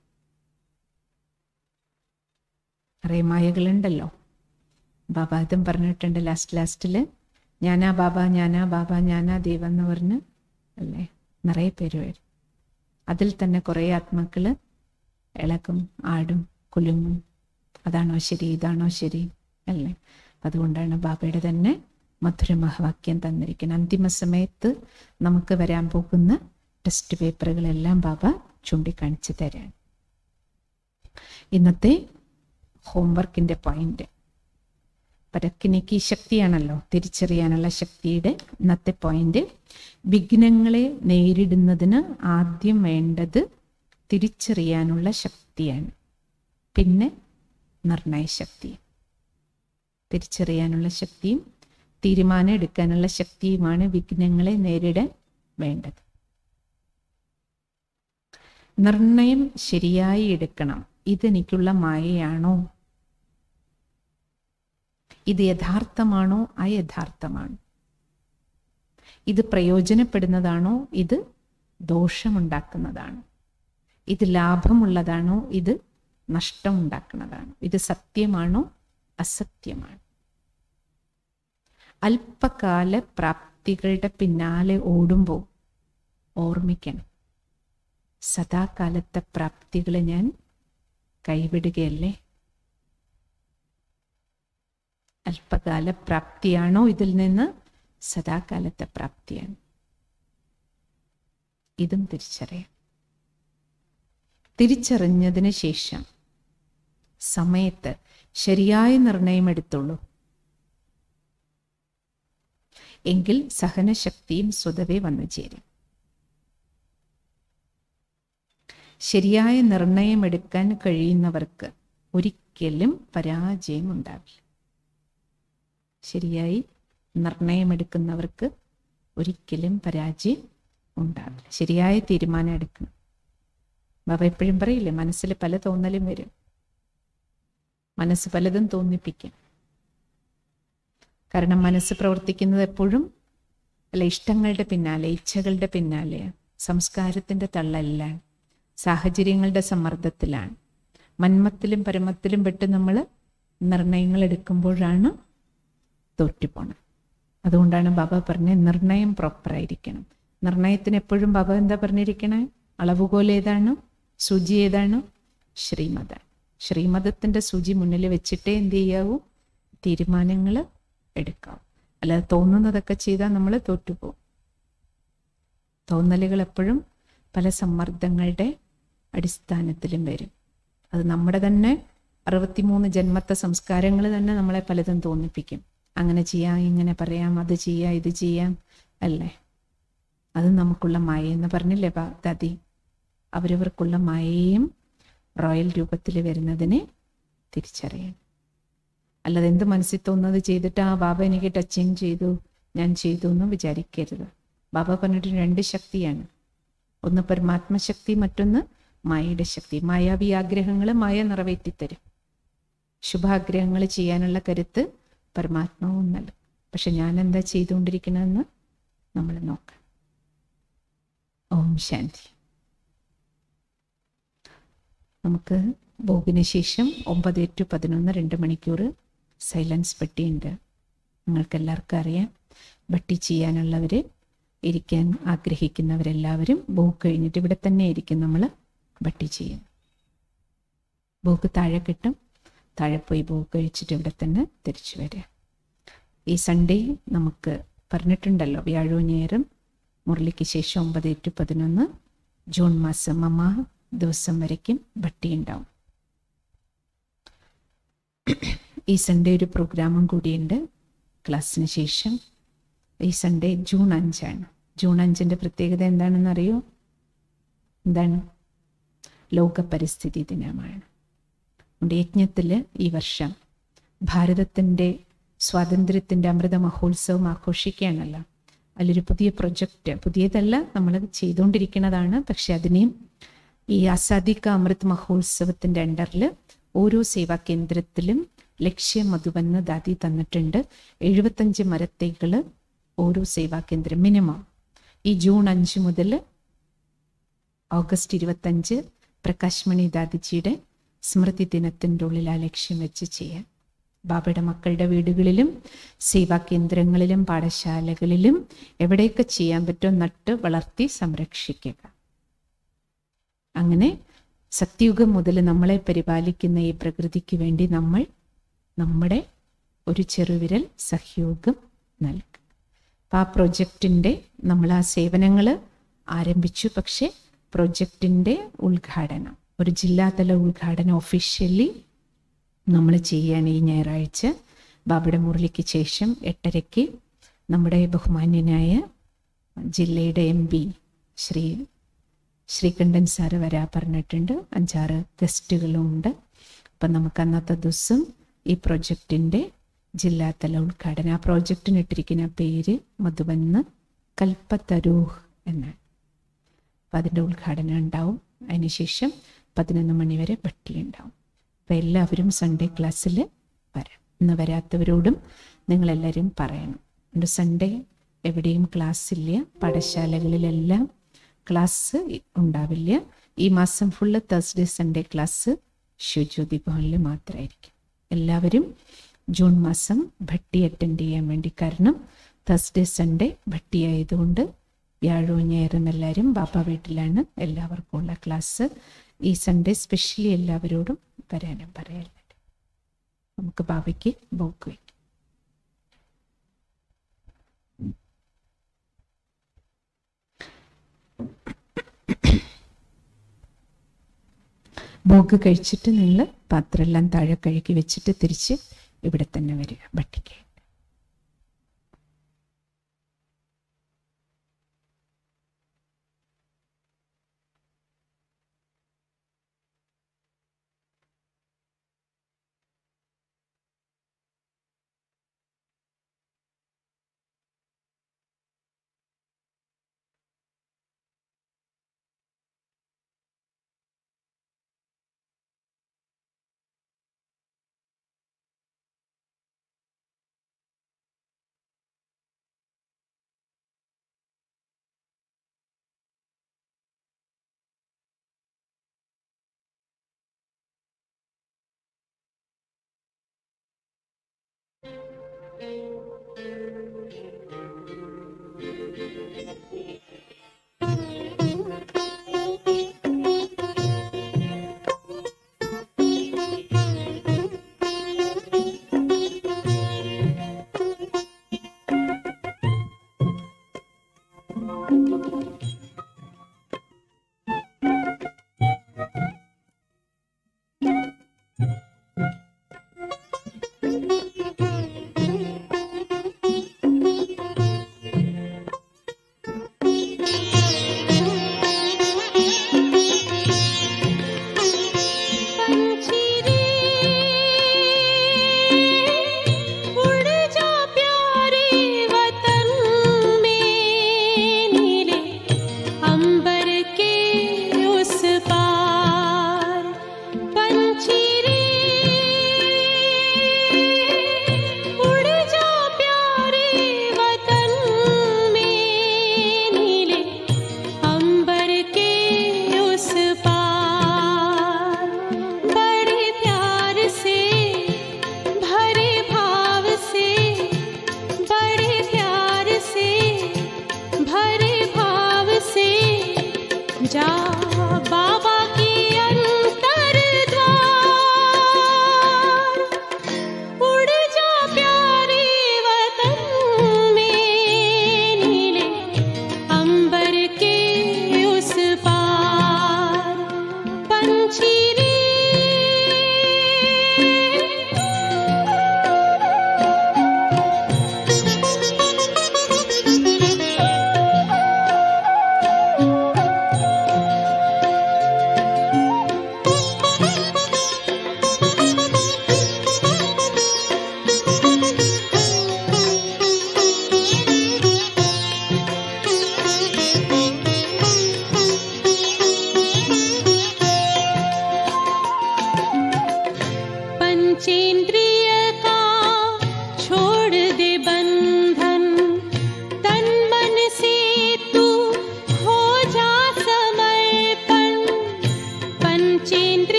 നിറയെ മായകളുണ്ടല്ലോ ബാബ അതും പറഞ്ഞിട്ടുണ്ട് ലാസ്റ്റ് ലാസ്റ്റിൽ ഞാനാ ബാബ ഞാനാ ബാബ ഞാനാ ദൈവം എന്ന് പറഞ്ഞ് അല്ലേ നിറയെ പേര് വരും അതിൽ തന്നെ കുറേ ആത്മാക്കൾ ഇളക്കും ആടും കുലുങ്ങും അതാണോ ശരി ഇതാണോ ശരി അല്ലേ അതുകൊണ്ടാണ് ബാബയുടെ തന്നെ മധുര മഹാവാക്യം തന്നിരിക്കുന്നത് അന്തിമ സമയത്ത് നമുക്ക് വരാൻ പോകുന്ന ടെസ്റ്റ് പേപ്പറുകളെല്ലാം ബാബ ചൂണ്ടിക്കാണിച്ചു തരാൻ ഇന്നത്തെ ഹോംവർക്കിൻ്റെ പോയിന്റ് പരക്കിനിക്ക് ശക്തിയാണല്ലോ തിരിച്ചറിയാനുള്ള ശക്തിയുടെ ഇന്നത്തെ പോയിന്റ് വിഘ്നങ്ങളെ നേരിടുന്നതിന് ആദ്യം വേണ്ടത് തിരിച്ചറിയാനുള്ള ശക്തിയാണ് പിന്നെ നിർണയശക്തി തിരിച്ചറിയാനുള്ള ശക്തിയും തീരുമാനം എടുക്കാനുള്ള ശക്തിയുമാണ് വിഘ്നങ്ങളെ നേരിടാൻ വേണ്ടത് നിർണയം ശരിയായി എടുക്കണം ഇതെനിക്കുള്ള മായയാണോ ഇത് യഥാർത്ഥമാണോ അയഥാർത്ഥമാണോ ഇത് പ്രയോജനപ്പെടുന്നതാണോ ഇത് ദോഷമുണ്ടാക്കുന്നതാണോ ഇത് ലാഭമുള്ളതാണോ ഇത് നഷ്ടമുണ്ടാക്കുന്നതാണോ ഇത് സത്യമാണോ അസത്യമാണ് അല്പകാല പ്രാപ്തികളുടെ പിന്നാലെ ഓടുമ്പോൾ ഓർമ്മിക്കണം സദാകാലത്തെ പ്രാപ്തികളെ ഞാൻ കൈവിടുകയല്ലേ അല്പകാല പ്രാപ്തിയാണോ ഇതിൽ നിന്ന് സദാകാലത്തെ പ്രാപ്തിയാണ് ഇതും തിരിച്ചറിയാം തിരിച്ചറിഞ്ഞതിന് ശേഷം സമയത്ത് ശരിയായ നിർണയം എടുത്തുള്ളൂ എങ്കിൽ സഹനശക്തിയും സ്വതവേ വന്നു ചേരും ശരിയായ നിർണയമെടുക്കാൻ കഴിയുന്നവർക്ക് ഒരിക്കലും പരാജയം ഉണ്ടാവില്ല ശരിയായി നിർണയമെടുക്കുന്നവർക്ക് ഒരിക്കലും പരാജയം ഉണ്ടാവില്ല ശരിയായ തീരുമാനം എടുക്കണം ബാബ എപ്പോഴും പറയില്ലേ മനസ്സിൽ പല തോന്നലും വരും മനസ്സ് പലതും തോന്നിപ്പിക്കും കാരണം മനസ്സ് പ്രവർത്തിക്കുന്നത് എപ്പോഴും അല്ല ഇഷ്ടങ്ങളുടെ പിന്നാലെ ഇച്ഛകളുടെ പിന്നാലെ സംസ്കാരത്തിന്റെ തള്ളലിലാണ് സാഹചര്യങ്ങളുടെ സമ്മർദ്ദത്തിലാണ് മന്മത്തിലും പരമത്തിലും പെട്ട് നമ്മൾ നിർണയങ്ങൾ എടുക്കുമ്പോഴാണ് തോറ്റുപോണത് അതുകൊണ്ടാണ് ബാബ പറഞ്ഞത് നിർണയം പ്രോപ്പറായിരിക്കണം നിർണയത്തിന് എപ്പോഴും ബാബ എന്താ പറഞ്ഞിരിക്കണേ അളവുകോൽ ഏതാണ് സൂചി ഏതാണ് ശ്രീമതാണ് ശ്രീമതത്തിൻ്റെ സൂചി മുന്നിൽ വെച്ചിട്ടേ എന്ത് ചെയ്യാവൂ തീരുമാനങ്ങൾ എടുക്കാം അല്ലാതെ തോന്നുന്നതൊക്കെ ചെയ്താൽ നമ്മൾ തോറ്റുപോകും തോന്നലുകൾ എപ്പോഴും പല സമ്മർദ്ദങ്ങളുടെ അടിസ്ഥാനത്തിലും വരും അത് നമ്മുടെ തന്നെ അറുപത്തിമൂന്ന് ജന്മത്തെ സംസ്കാരങ്ങൾ തന്നെ നമ്മളെ പലതും തോന്നിപ്പിക്കും അങ്ങനെ ചെയ്യാം ഇങ്ങനെ പറയാം അത് ചെയ്യാം ഇത് ചെയ്യാം അല്ലേ അത് നമുക്കുള്ള മായ എന്ന് പറഞ്ഞില്ലേ ദാദി അവരവർക്കുള്ള മായയും റോയൽ രൂപത്തിൽ വരുന്നതിനെ തിരിച്ചറിയണം അല്ലാതെ എന്ത് മനസ്സിൽ തോന്നുന്നത് ചെയ്തിട്ട് ആ ബാബ എനിക്ക് ടച്ചിങ് ചെയ്തു ഞാൻ ചെയ്തു എന്നും വിചാരിക്കരുത് ബാബ പറഞ്ഞിട്ട് രണ്ട് ശക്തിയാണ് ഒന്ന് പരമാത്മശക്തി മറ്റൊന്ന് മായയുടെ ശക്തി മായാവി ആഗ്രഹങ്ങൾ മായ നിറവേറ്റിത്തരും ശുഭാഗ്രഹങ്ങൾ ചെയ്യാനുള്ള കരുത്ത് പരമാത്മാവും നൽകും പക്ഷെ ഞാൻ എന്താ ചെയ്തുകൊണ്ടിരിക്കണമെന്ന് നമ്മൾ നോക്കാം ഓം ശാന്തി നമുക്ക് ഭോഗിന് ശേഷം ഒമ്പത് ടു പതിനൊന്ന് രണ്ട് മണിക്കൂർ സൈലൻസ് പെട്ടിയുണ്ട് നിങ്ങൾക്ക് എല്ലാവർക്കും അറിയാം ബട്ടി ചെയ്യാനുള്ളവർ ഇരിക്കാൻ ആഗ്രഹിക്കുന്നവരെല്ലാവരും ബോക്ക് കഴിഞ്ഞിട്ട് ഇവിടെ തന്നെ ആയിരിക്കും നമ്മൾ ബട്ടി ചെയ്യുന്നത് ബോക്ക് താഴെ കിട്ടും താഴെ പോയി ബോക്ക് കഴിച്ചിട്ട് ഇവിടെ തന്നെ തിരിച്ചു വരിക ഈ സൺഡേ നമുക്ക് പറഞ്ഞിട്ടുണ്ടല്ലോ വ്യാഴവും ഞായറും മുരളിക്ക് ശേഷം ഒമ്പത് ടു പതിനൊന്ന് ജൂൺ മാസം അമ്മ ദിവസം വരയ്ക്കും ബട്ടി ഉണ്ടാവും ഈ സൺഡേ ഒരു പ്രോഗ്രാമും കൂടിയുണ്ട് ക്ലാസ്സിന് ശേഷം ഈ സൺഡേ ജൂൺ അഞ്ചാണ് ജൂൺ അഞ്ചിൻ്റെ പ്രത്യേകത എന്താണെന്ന് അറിയോ എന്താണ് ലോക പരിസ്ഥിതി ദിനമാണ് അതുകൊണ്ട് യജ്ഞത്തിൽ ഈ വർഷം ഭാരതത്തിൻ്റെ സ്വാതന്ത്ര്യത്തിൻ്റെ അമൃത മഹോത്സവം ആഘോഷിക്കുകയാണല്ലോ അതിലൊരു പുതിയ പ്രൊജക്റ്റ് പുതിയതല്ല നമ്മൾ ചെയ്തുകൊണ്ടിരിക്കുന്നതാണ് പക്ഷെ അതിനെയും ഈ ആസാദി കാ അമൃത് മഹോത്സവത്തിൻ്റെ അണ്ടറിൽ ഓരോ സേവാ കേന്ദ്രത്തിലും ലക്ഷ്യം മധുവെന്ന് ദാതി തന്നിട്ടുണ്ട് എഴുപത്തഞ്ച് മരത്തൈകൾ ഓരോ സേവാ കേന്ദ്രം മിനിമം ഈ ജൂൺ അഞ്ച് മുതൽ ഓഗസ്റ്റ് ഇരുപത്തഞ്ച് പ്രകാശ് മണി ദാദിജിയുടെ സ്മൃതി ദിനത്തിൻ്റെ ഉള്ളിൽ ആ ലക്ഷ്യം വെച്ച് ചെയ്യാൻ ബാബയുടെ മക്കളുടെ വീടുകളിലും സേവാ കേന്ദ്രങ്ങളിലും പാഠശാലകളിലും എവിടെയൊക്കെ ചെയ്യാൻ പറ്റുമോ നട്ട് വളർത്തി സംരക്ഷിക്കുക അങ്ങനെ സത്യുഗം മുതൽ നമ്മളെ പരിപാലിക്കുന്ന ഈ പ്രകൃതിക്ക് വേണ്ടി നമ്മൾ നമ്മുടെ ഒരു ചെറുവിരൽ സഹയോഗം നൽകുക അപ്പം ആ പ്രൊജക്റ്റിൻ്റെ നമ്മൾ ആ സേവനങ്ങൾ ആരംഭിച്ചു പക്ഷേ പ്രൊജക്റ്റിൻ്റെ ഉദ്ഘാടനം ഒരു ജില്ലാതല ഉദ്ഘാടനം ഒഫീഷ്യലി നമ്മൾ ചെയ്യുകയാണ് ഈ ഞായറാഴ്ച ബാബയുടെ മുരളിക്ക് ശേഷം എട്ടരയ്ക്ക് നമ്മുടെ ബഹുമാന്യനായ ജില്ലയുടെ M P Shri Sreekandan sir വരാ പറഞ്ഞിട്ടുണ്ട് അഞ്ചാറ് ഗസ്റ്റുകളും ഉണ്ട് അപ്പം നമുക്ക് അന്നത്തെ ദിവസം ഈ പ്രൊജക്റ്റിൻ്റെ ജില്ലാതല ഉദ്ഘാടനം ആ പ്രോജക്റ്റിന് ഇട്ടിരിക്കുന്ന പേര് മധുബന്ന് കൽപ്പത്തരൂഹ് എന്നാണ് അപ്പം അതിൻ്റെ ഉദ്ഘാടനം ഉണ്ടാവും അതിനുശേഷം പതിനൊന്ന് മണി വരെ ഭട്ടി ഉണ്ടാവും അപ്പം എല്ലാവരും സൺഡേ ക്ലാസ്സിൽ വരാം ഇന്ന് വരാത്തവരോടും നിങ്ങളെല്ലാവരും പറയണം അതുകൊണ്ട് സൺഡേ എവിടെയും ക്ലാസ് ഇല്ല പാഠശാലകളിലെല്ലാം ക്ലാസ് ഉണ്ടാവില്ല ഈ മാസം full Thursday Sunday class Shivajyothi ഭവനിൽ മാത്രമായിരിക്കും എല്ലാവരും ജൂൺ മാസം ഭട്ടി അറ്റൻഡ് ചെയ്യാൻ വേണ്ടി കാരണം തേഴ്സ്ഡേ സൺഡേ ഭട്ടി ആയതുകൊണ്ട് വ്യാഴവും ഞായറും എല്ലാവരും ബാപ്പ വീട്ടിലാണ് എല്ലാവർക്കും ഉള്ള ക്ലാസ് ഈ സൺഡേ സ്പെഷ്യലി എല്ലാവരോടും വരാനും പറയാം നമുക്ക് ബാബയ്ക്ക് ബോക്ക് വയ്ക്കാം ബോഗ് കഴിച്ചിട്ട് നിങ്ങൾ പാത്രമെല്ലാം താഴെ കഴുകി വെച്ചിട്ട് തിരിച്ച് ഇവിടെ തന്നെ വരിക ഭട്ടിക്ക്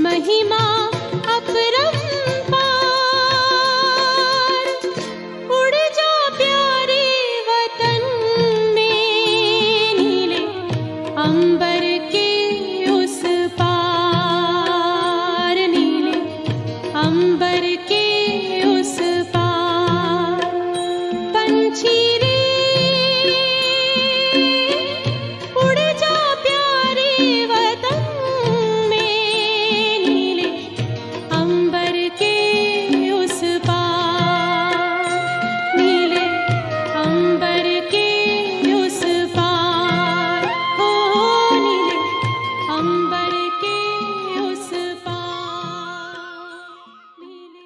महिमा अपरंपार उड़ जा प्यारे वतन में नीले अंबर के उस पार नीले अंबर के उस पार पंछी रे उड़ जा प्यारे वतन में नीले अंबर के उस पार नीले अंबर के उस पार हो नीले अंबर के उस पार नीले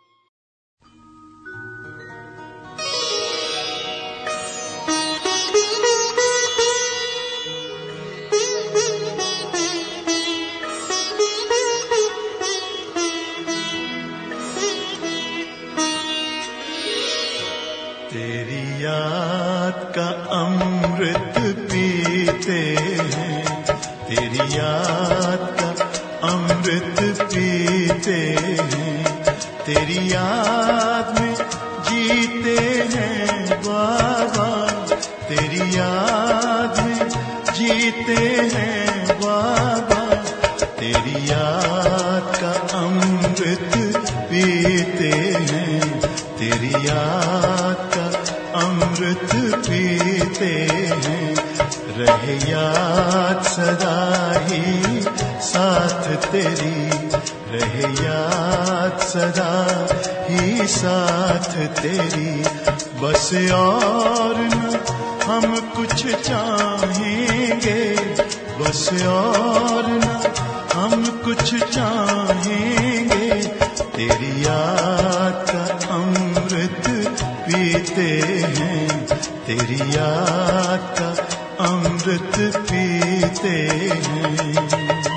तेरी याद का अमृत पीते हैं तेरी याद का अमृत पीते हैं तेरी याद में जीते हैं बाबा तेरी याद में जीते हैं बाबा तेरी याद का अमृत पीते हैं तेरी याद का अमृत पीते हैं रहे याद सदा ही साथ तेरी रहे याद सदा ही साथ तेरी बस और न हम कुछ चाहेंगे बस और न हम कुछ चाहेंगे तेरी याद का अमृत पीते हैं तेरी याद का अमृत पीते हैं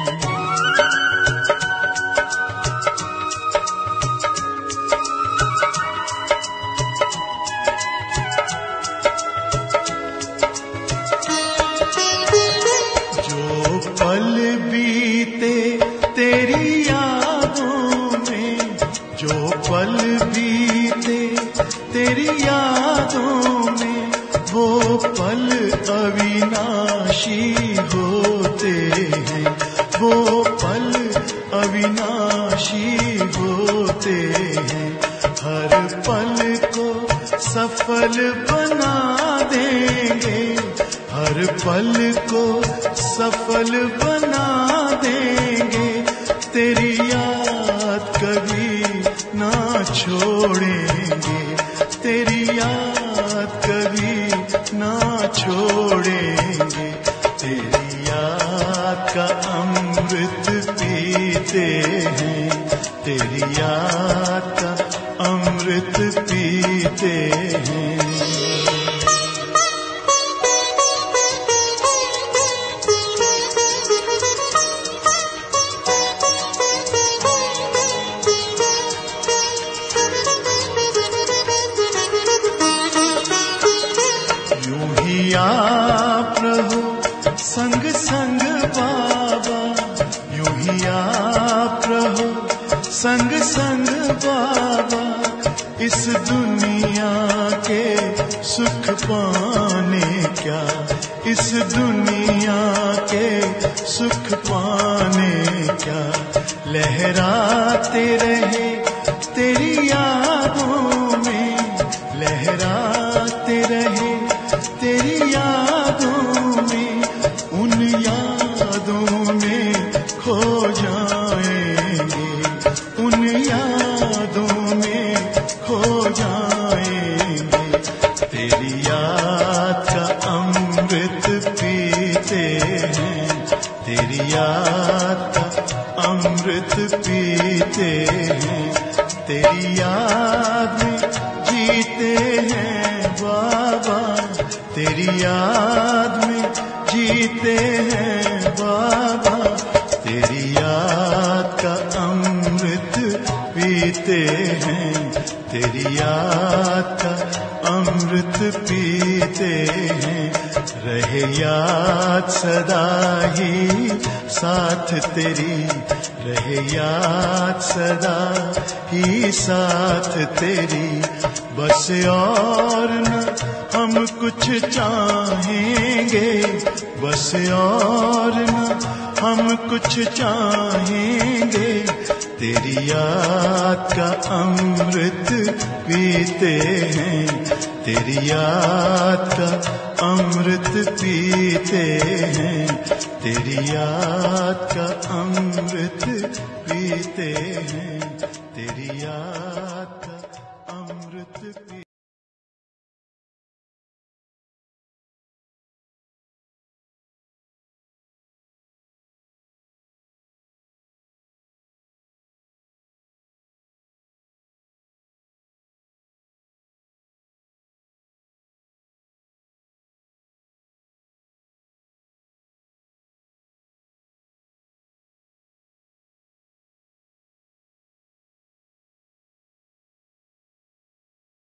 जो पल बीते तेरी यादों में जो पल बीते तेरी यादों में वो पल अविनाशी होते हैं वो पल अविनाशी होते हैं हर पल को सफल बना देंगे हर पल को सफल बना देंगे तेरी याद कभी ना छोड़ेंगे तेरी याद कभी ना छोड़ेंगे तेरी याद का अमृत पीते हैं तेरी याद का अमृत पीते हैं यूं ही आप रहो संग संग बाबा यूं ही आप रहो संग संग बाबा इस दुनिया के सुख पाने क्या इस दुनिया के सुख पाने क्या लहराते रहे तेरी यादों में लहराते रहे तेरी यादों में उन यादों में खो जाएंगे उन यादों में खो जाएंगे तेरी याद का अमृत पीते हैं तेरी याद का अमृत पीते हैं तेरी याद में जीते हैं बाबा तेरी याद में जीते हैं बाबा तेरी याद का अमृत पीते हैं तेरी याद का अमृत पीते हैं रहे याद सदा ही साथ तेरी रहे याद सदा ही साथ तेरी बस और न हम कुछ चाहेंगे बस और न हम कुछ चाहेंगे तेरी याद का अमृत पीते हैं तेरी याद का अमृत पीते हैं तेरी याद का अमृत पीते हैं तेरी याद का अमृत पी